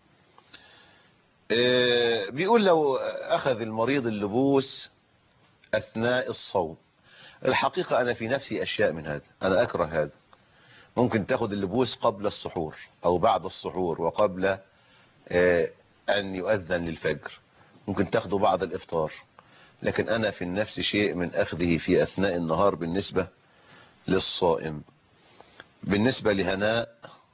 بيقول لو اخذ المريض اللبوس اثناء الصوم الحقيقة انا في نفسي اشياء من هذا انا اكره هذا ممكن تاخد اللبوس قبل السحور او بعد السحور وقبل ان يؤذن للفجر ممكن تاخده بعد الافطار لكن انا في النفس شيء من اخذه في اثناء النهار بالنسبة للصائم بالنسبة لهناء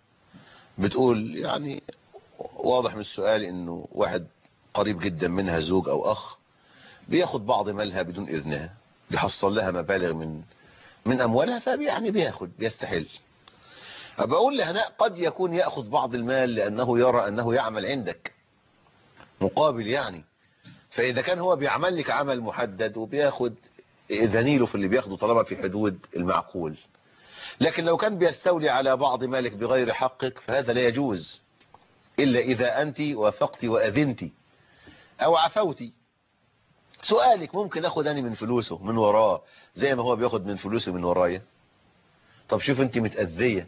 بتقول يعني واضح من السؤال انه واحد قريب جدا منها زوج او اخ بياخد بعض مالها بدون اذنها بيحصل لها مبالغ من من اموالها فيعني بياخد بيستحل بقول لهناء قد يكون ياخذ بعض المال لانه يرى انه يعمل عندك مقابل يعني فاذا كان هو بيعمل لك عمل محدد وبياخد ذنيله في اللي بياخده طالما في حدود المعقول لكن لو كان بيستولي على بعض مالك بغير حقك فهذا لا يجوز إلا إذا أنت وافقت وأذنت أو عفوت سؤالك ممكن أخذ أنا من فلوسه من وراه زي ما هو بياخد من فلوسه من ورايا طب شوف أنت متأذية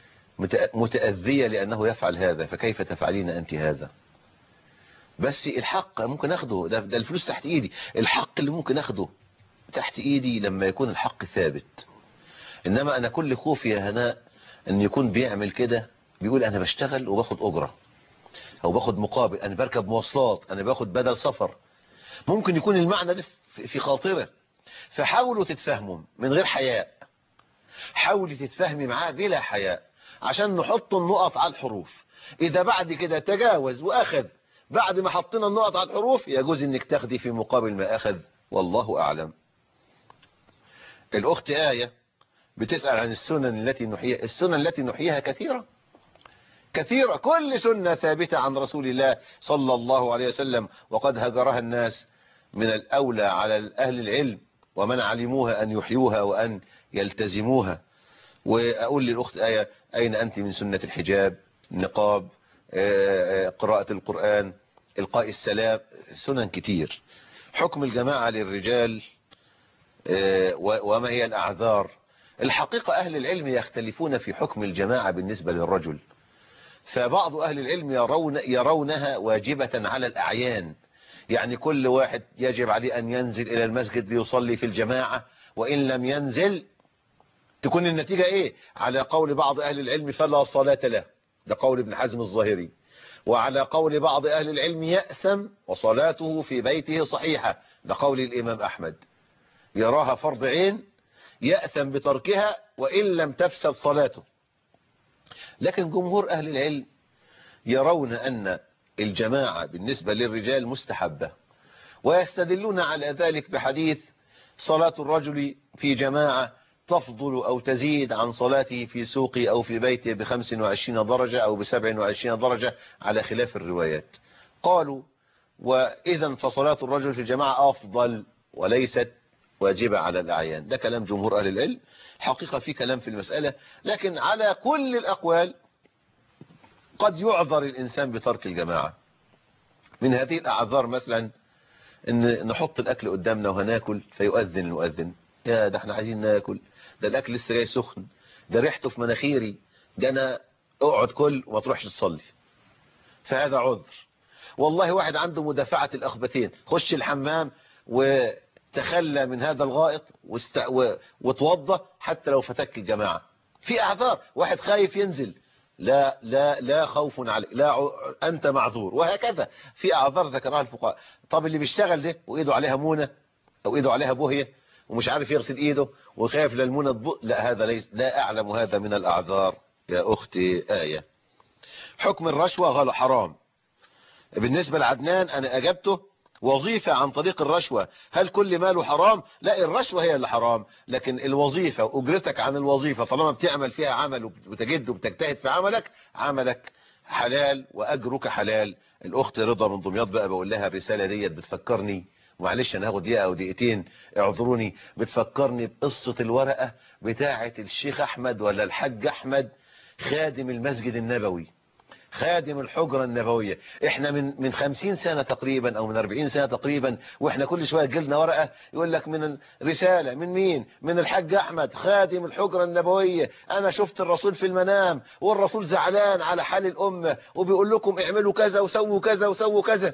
متأذية لأنه يفعل هذا فكيف تفعلين أنت هذا بس الحق ممكن أخده ده, ده الفلوس تحت إيدي الحق اللي ممكن أخده تحت إيدي لما يكون الحق ثابت إنما أنا كل خوفي يا هناء أن يكون بيعمل كده بيقول أنا بشتغل وباخد أجرة او باخد مقابل انا بركب مواصلات انا باخد بدل سفر ممكن يكون المعنى ده في خاطره فحاولوا تتفهموا من غير حياء حاولي تتفهمي معاه بلا حياء عشان نحط النقط على الحروف اذا بعد كده تجاوز واخذ بعد ما حطينا النقط على الحروف يجوز انك تاخدي في مقابل ما اخذ والله اعلم الاخت آية بتسأل عن السنن التي نحيها السنن التي نحيها كثيرة كثيرة كل سنة ثابتة عن رسول الله صلى الله عليه وسلم وقد هجرها الناس من الأولى على أهل العلم ومن علموها أن يحيوها وأن يلتزموها وأقول للأخت آية أين أنت من سنة الحجاب النقاب قراءة القرآن إلقاء السلام سنن كتير حكم الجماعة للرجال وما هي الأعذار الحقيقة أهل العلم يختلفون في حكم الجماعة بالنسبة للرجل فبعض أهل العلم يرون يرونها واجبة على الأعيان يعني كل واحد يجب عليه أن ينزل إلى المسجد ليصلي في الجماعة وإن لم ينزل تكون النتيجة إيه على قول بعض أهل العلم فلا صلاة له ده قول ابن حزم الظاهري وعلى قول بعض أهل العلم يأثم وصلاته في بيته صحيحة ده قول الإمام أحمد يراها فرض عين يأثم بتركها وإن لم تفسد صلاته لكن جمهور أهل العلم يرون أن الجماعة بالنسبة للرجال مستحبة ويستدلون على ذلك بحديث صلاة الرجل في جماعة تفضل أو تزيد عن صلاته في سوقه أو في بيته بخمس وعشرين درجة أو بسبع وعشرين درجة على خلاف الروايات قالوا وإذا فصلاة الرجل في الجماعة أفضل وليست واجبة على الأعيان ده كلام جمهور أهل العلم حقيقة في كلام في المسألة لكن على كل الأقوال قد يعذر الإنسان بترك الجماعة من هذه الأعذار مثلا ان نحط الأكل قدامنا وهناكل فيؤذن المؤذن يا ده احنا عايزين ناكل ده الأكل لسه جاي سخن ده ريحته في مناخيري ده أنا اقعد كل وما تروحش تصلي فهذا عذر والله واحد عنده مدافعة الأخبثين خش الحمام وتخلى من هذا الغائط واست... و... وتوضى حتى لو فتك الجماعة في أعذار واحد خايف ينزل لا لا لا خوف عليك لا ع- أنت معذور وهكذا في أعذار ذكرها الفقهاء طب اللي بيشتغل ده وإيده عليها مونة أو إيده عليها بوهية ومش عارف يغسل إيده وخايف للمونة تبق لا هذا ليس لا أعلم هذا من الأعذار يا أختي آية حكم الرشوة غلط حرام بالنسبة لعدنان أنا أجبته وظيفة عن طريق الرشوة هل كل ماله حرام لا الرشوة هي اللي حرام لكن الوظيفة وأجرتك عن الوظيفة طالما بتعمل فيها عمل وبتجد وبتجتهد في عملك عملك حلال وأجرك حلال الأخت رضا من دمياط بقى بقول لها الرسالة ديت بتفكرني معلش انا هاخد دقيقه او دقيقتين اعذروني بتفكرني بقصه الورقه بتاعه الشيخ احمد ولا الحاج احمد خادم المسجد النبوي خادم الحجرة النبوية احنا من من 50 سنة تقريبا او من 40 سنة تقريبا واحنا كل شوية جلنا ورقة يقول لك من رسالة من مين من الحاج احمد خادم الحجرة النبوية انا شفت الرسول في المنام والرسول زعلان على حال الامة وبيقول لكم اعملوا كذا وسووا كذا وسووا كذا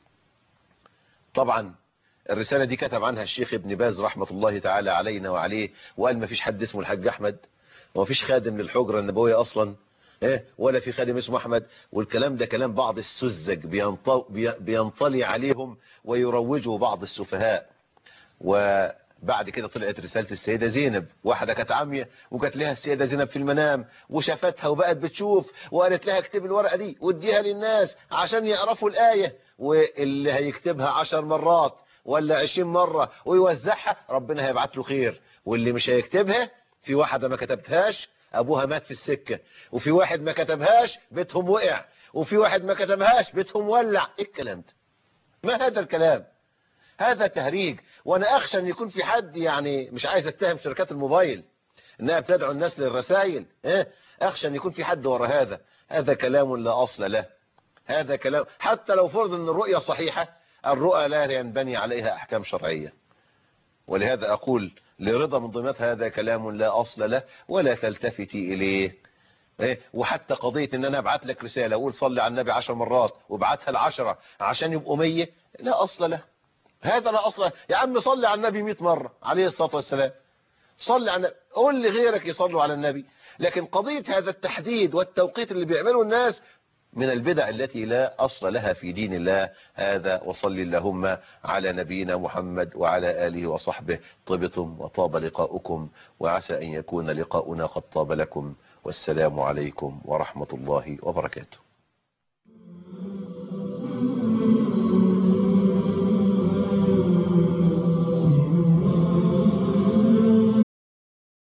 طبعا الرسالة دي كتب عنها الشيخ ابن باز رحمة الله تعالى علينا وعليه وقال ما فيش حد اسمه الحاج احمد وما فيش خادم للحجرة النبوية اصلا ايه ولا في خادم اسمه احمد والكلام ده كلام بعض السذج بينط- بي- بينطلي عليهم ويروجوا بعض السفهاء وبعد كده طلعت رسالة السيدة زينب واحدة كانت عامية وكانت لها السيدة زينب في المنام وشافتها وبقت بتشوف وقالت لها اكتب الورقة دي واديها للناس عشان يعرفوا الآية واللي هيكتبها عشر مرات ولا عشرين مرة ويوزعها ربنا هيبعت له خير واللي مش هيكتبها في واحدة ما كتبتهاش ابوها مات في السكة وفي واحد ما كتبهاش بيتهم وقع وفي واحد ما كتبهاش بيتهم ولع ايه الكلام ده ما هذا الكلام هذا تهريج وانا اخشى ان يكون في حد يعني مش عايز اتهم شركات الموبايل انها بتدعو الناس للرسائل اه اخشى ان يكون في حد ورا هذا هذا كلام لا اصل له هذا كلام حتى لو فرض ان الرؤية صحيحة الرؤى لا ينبني عليها احكام شرعية ولهذا اقول لرضا من ضمنات هذا كلام لا اصل له ولا تلتفتي اليه إيه؟ وحتى قضية ان انا ابعت لك رسالة اقول صلي على النبي عشر مرات وابعتها العشرة عشان يبقوا مية لا اصل له هذا لا اصل له. يا عم صلي على النبي 100 مرة عليه الصلاة والسلام صلي على النبي قول لغيرك يصلوا على النبي لكن قضية هذا التحديد والتوقيت اللي بيعمله الناس من البدع التي لا أصل لها في دين الله هذا وصلي اللهم على نبينا محمد وعلى آله وصحبه طبتم وطاب لقاؤكم وعسى أن يكون لقاؤنا قد طاب لكم والسلام عليكم ورحمة الله وبركاته